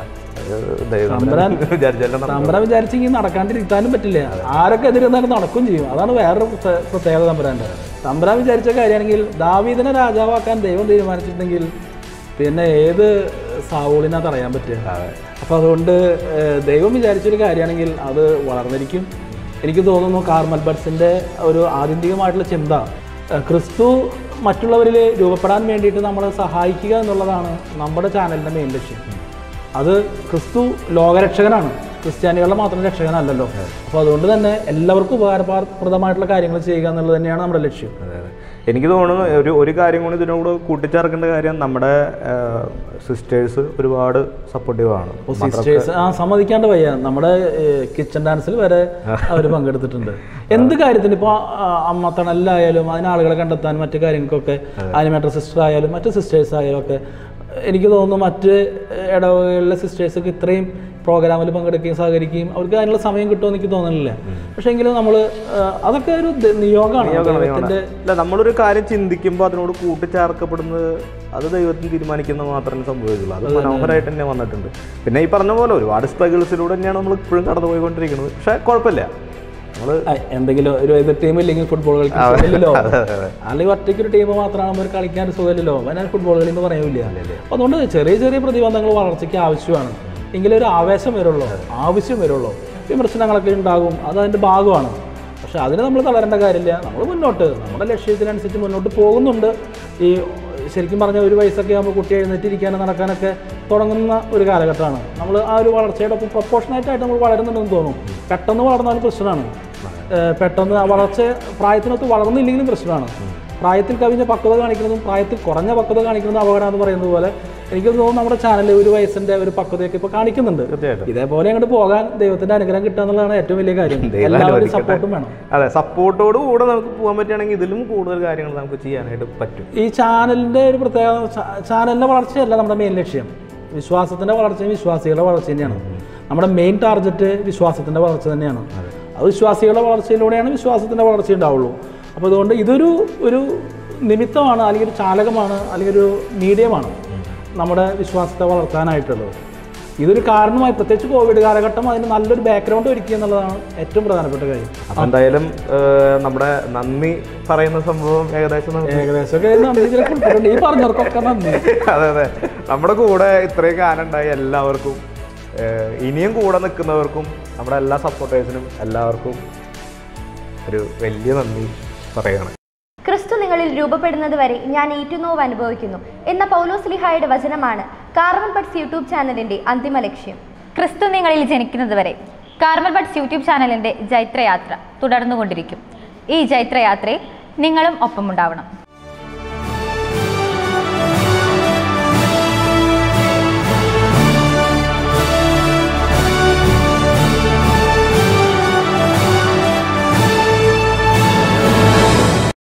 തമ്പുരാൻ വിചാരിച്ചാലും തമ്പുരാൻ വിചാരിച്ചെങ്കിൽ നടക്കാണ്ടിരിക്കാനും പറ്റില്ല ആരൊക്കെ എതിരുന്നാലും നടക്കും ചെയ്യും അതാണ് വേറൊരു പ്രത്യേക- പ്രത്യേകത തമ്പുരാൻ്റെ തമ്പുരാൻ വിചാരിച്ച കാര്യമാണെങ്കിൽ ദാവീദിനെ രാജാവാക്കാൻ ദൈവം തീരുമാനിച്ചിട്ടുണ്ടെങ്കിൽ പിന്നെ ഏത് സാവൂളിനാ തടയാൻ പറ്റുക അപ്പോൾ അതുകൊണ്ട് ഏഹ്, ദൈവം വിചാരിച്ചൊരു കാര്യമാണെങ്കിൽ അത് വളർന്നിരിക്കും എനിക്ക് തോന്നുന്നു കാർമൽ ബഡ്സിൻ്റെ ഒരു ആത്യന്തികമായിട്ടുള്ള ചിന്ത ഏഹ്, ക്രിസ്തു മറ്റുള്ളവരിൽ രൂപപ്പെടാൻ വേണ്ടിയിട്ട് നമ്മളെ സഹായിക്കുക എന്നുള്ളതാണ് നമ്മുടെ ചാനലിൻ്റെ മെയിൻ ലക്ഷ്യം അത് ക്രിസ്തു ലോകരക്ഷകനാണ് ക്രിസ്ത്യാനികളുടെ മാത്രം രക്ഷകനല്ലല്ലോ അപ്പോൾ അതുകൊണ്ട് തന്നെ എല്ലാവർക്കും ഉപകാരപ്രദമായിട്ടുള്ള കാര്യങ്ങൾ ചെയ്യുക എന്നുള്ളത് തന്നെയാണ് നമ്മുടെ ലക്ഷ്യം എനിക്ക് തോന്നുന്നു ഒരു ഒരു കാര്യം കൂടി ഇതിനോട് കൂട്ടിച്ചേർക്കേണ്ട കാര്യം നമ്മുടെ സിസ്റ്റേഴ്സ് ഒരുപാട് സപ്പോർട്ടീവ് ആണ് സിസ്റ്റേഴ്സ് ആ സമ്മതിക്കാണ്ട് വയ്യ നമ്മുടെ കിച്ചൺ ഡാൻസിൽ വരെ അവർ പങ്കെടുത്തിട്ടുണ്ട് എന്ത് കാര്യത്തിന് ഇപ്പോൾ അമ്മ തണലിലായാലും അതിന് ആളുകളെ കണ്ടെത്താൻ മറ്റു കാര്യങ്ങൾക്കൊക്കെ ആനിമേറ്റർ സിസ്റ്റർ ആയാലും മറ്റ് സിസ്റ്റേഴ്സ് ആയാലും ഒക്കെ എനിക്ക് തോന്നുന്നു മറ്റ് ഇടവകളിലെ സിസ്റ്റേഴ്സൊക്കെ ഇത്രയും പ്രോഗ്രാമിൽ പങ്കെടുക്കുകയും സഹകരിക്കുകയും അവർക്ക് അതിനുള്ള സമയം കിട്ടുമെന്ന് എനിക്ക് തോന്നുന്നില്ല പക്ഷേ എങ്കിലും നമ്മൾ അതൊക്കെ ഒരു ദ- നിയോഗമാണ് നിയോഗമാണ്, ദൈവത്തിൻ്റെ നിയോഗമാണ്. അല്ല നമ്മളൊരു കാര്യം ചിന്തിക്കുമ്പോൾ അതിനോട് കൂട്ടിച്ചേർക്കപ്പെടുന്നത് അത് ദൈവത്തിന് തീരുമാനിക്കുന്നത് മാത്രമേ സംഭവിക്കുള്ളൂ അത് അത് തന്നെ. മനോഹരമായിട്ട് തന്നെ വന്നിട്ടുണ്ട് പിന്നെ ഈ പറഞ്ഞ പോലെ ഒരുപാട് സ്ട്രഗിൾസിലൂടെ തന്നെയാണ് നമ്മൾ ഇപ്പോഴും കടന്നു പോയിക്കൊണ്ടിരിക്കുന്നത് പക്ഷേ കുഴപ്പമില്ല നമ്മൾ എന്തെങ്കിലും ഒരു എതിർ ടീം ഇല്ലെങ്കിൽ ഫുട്ബോൾ കളിക്കാൻ അതെ, സുഖമില്ലല്ലോ അതെ, അതെ, അതെ. അല്ലെങ്കിൽ ഒറ്റയ്ക്ക് ഒരു ടീം മാത്രമാണ് ഒരു കളിക്കാൻ ഒരു സുഖമില്ലല്ലോ ഞാൻ ഫുട്ബോൾ കളി എന്ന് പറയൂല അപ്പോൾ അതുകൊണ്ട് ചെറിയ ചെറിയ പ്രതിബന്ധങ്ങൾ വളർച്ചയ്ക്ക് ആവശ്യമാണ് എങ്കിലേ ഒരു ആവേശം വരുള്ളൂ ആവശ്യം വരുള്ളൂ വിമർശനങ്ങളൊക്കെ ഉണ്ടാകും അത് അതിൻ്റെ ഭാഗമാണ് പക്ഷെ അതിന് നമ്മൾ തളരേണ്ട കാര്യമില്ല നമ്മൾ മുന്നോട്ട് നമ്മുടെ ലക്ഷ്യത്തിനനുസരിച്ച് മുന്നോട്ട് പോകുന്നുണ്ട് ഈ ശരിക്കും പറഞ്ഞ ഒരു വയസ്സൊക്കെ ആകുമ്പോൾ കുട്ടി എഴുന്നേറ്റിരിക്കാനും നടക്കാനൊക്കെ തുടങ്ങുന്ന ഒരു കാലഘട്ടമാണ് നമ്മൾ ആ ഒരു വളർച്ചയുടെ ഒപ്പം പ്രൊപ്പോർഷനായിട്ടായിട്ട് നമ്മൾ വളരുന്നുണ്ടെന്ന് തോന്നും പെട്ടെന്ന് വളർന്നാലും പ്രശ്നമാണ് ഏഹ് പെട്ടെന്ന് ആ വളർച്ച പ്രായത്തിനൊത്ത് വളർന്നില്ലെങ്കിലും പ്രശ്നമാണ് പ്രായത്തിൽ കവിഞ്ഞ പക്വത കാണിക്കുന്നതും പ്രായത്തിൽ കുറഞ്ഞ പക്വത കാണിക്കുന്നതും അപകടം എന്ന് പറയുന്നത് പോലെ എനിക്ക് തോന്നുന്നു നമ്മുടെ ചാനലിൽ ഒരു വയസ്സിന്റെ ഒരു പക്വതയൊക്കെ ഇപ്പോൾ കാണിക്കുന്നുണ്ട് ഇതേപോലെ അങ്ങോട്ട് പോകാൻ ദൈവത്തിന്റെ അനുഗ്രഹം കിട്ടുക എന്നുള്ളതാണ് ഏറ്റവും വലിയ കാര്യം ദൈവം എല്ലാവരും അനുവദിക്കട്ടെ. സപ്പോർട്ടും വേണം അതെ സപ്പോർട്ടോട് കൂടെ നമുക്ക് പോകാൻ പറ്റുകയാണെങ്കിൽ ഇതിലും കൂടുതൽ കാര്യങ്ങൾ നമുക്ക് ചെയ്യാനായിട്ട് പറ്റും ഈ ചാനലിന്റെ ഒരു പ്രത്യേകത ചാ- ചാനലിന്റെ വളർച്ചയല്ല നമ്മുടെ മെയിൻ ലക്ഷ്യം വിശ്വാസത്തിന്റെ വളർച്ചയും വിശ്വാസികളുടെ വളർച്ച തന്നെയാണ് നമ്മുടെ മെയിൻ ടാർഗറ്റ് വിശ്വാസത്തിന്റെ വളർച്ച തന്നെയാണ് അത് വിശ്വാസികളുടെ വളർച്ചയിലൂടെയാണ് വിശ്വാസത്തിന്റെ വളർച്ച ഉണ്ടാവുള്ളൂ അപ്പോൾ അതുകൊണ്ട് ഇതൊരു ഒരു നിമിത്തമാണ് അല്ലെങ്കിൽ ഒരു ചാലകമാണ് അല്ലെങ്കിൽ ഒരു മീഡിയമാണ് നമ്മുടെ വിശ്വാസത്തെ വളർത്താനായിട്ടുള്ളത് ഇതൊരു കാരണമായി പ്രത്യേകിച്ച് കോവിഡ് കാലഘട്ടം അതിന് നല്ലൊരു ബാക്ക്ഗ്രൗണ്ട് ഒരുക്കി എന്നുള്ളതാണ് ഏറ്റവും പ്രധാനപ്പെട്ട കാര്യം അപ്പം എന്തായാലും ഏഹ്, നമ്മുടെ നന്ദി പറയുന്ന സംഭവം ഏകദേശം നമുക്ക് ഏകദേശമൊക്കെ നന്ദി ഇതിലൊക്കെ ഉൾപ്പെട്ടിട്ടുണ്ട്. ഈ പറഞ്ഞവർക്കൊക്കെ നന്ദി അതെ അതെ നമ്മുടെ കൂടെ ഇത്രയും കാലം ഉണ്ടായി എല്ലാവർക്കും ഏഹ്, ഇനിയും കൂടെ നിൽക്കുന്നവർക്കും നമ്മുടെ എല്ലാ സപ്പോർട്ടേഴ്സിനും എല്ലാവർക്കും ഒരു വലിയ നന്ദി പറയുകയാണ് ക്രിസ്തു നിങ്ങളിൽ രൂപപ്പെടുന്നത് വരെ ഞാൻ ഏറ്റുനോവ് അനുഭവിക്കുന്നു എന്ന പൗലോസ് ലിഹായുടെ വചനമാണ് കാർമൽ ബട്ട്സ് യൂട്യൂബ് ചാനലിന്റെ അന്തിമ ലക്ഷ്യം ക്രിസ്തു നിങ്ങളിൽ ജനിക്കുന്നത് വരെ കാർമൽ ബഡ്സ് യൂട്യൂബ് ചാനലിൻ്റെ ജൈത്രയാത്ര തുടർന്നുകൊണ്ടിരിക്കും ഈ ജൈത്രയാത്രയിൽ നിങ്ങളും ഒപ്പമുണ്ടാവണം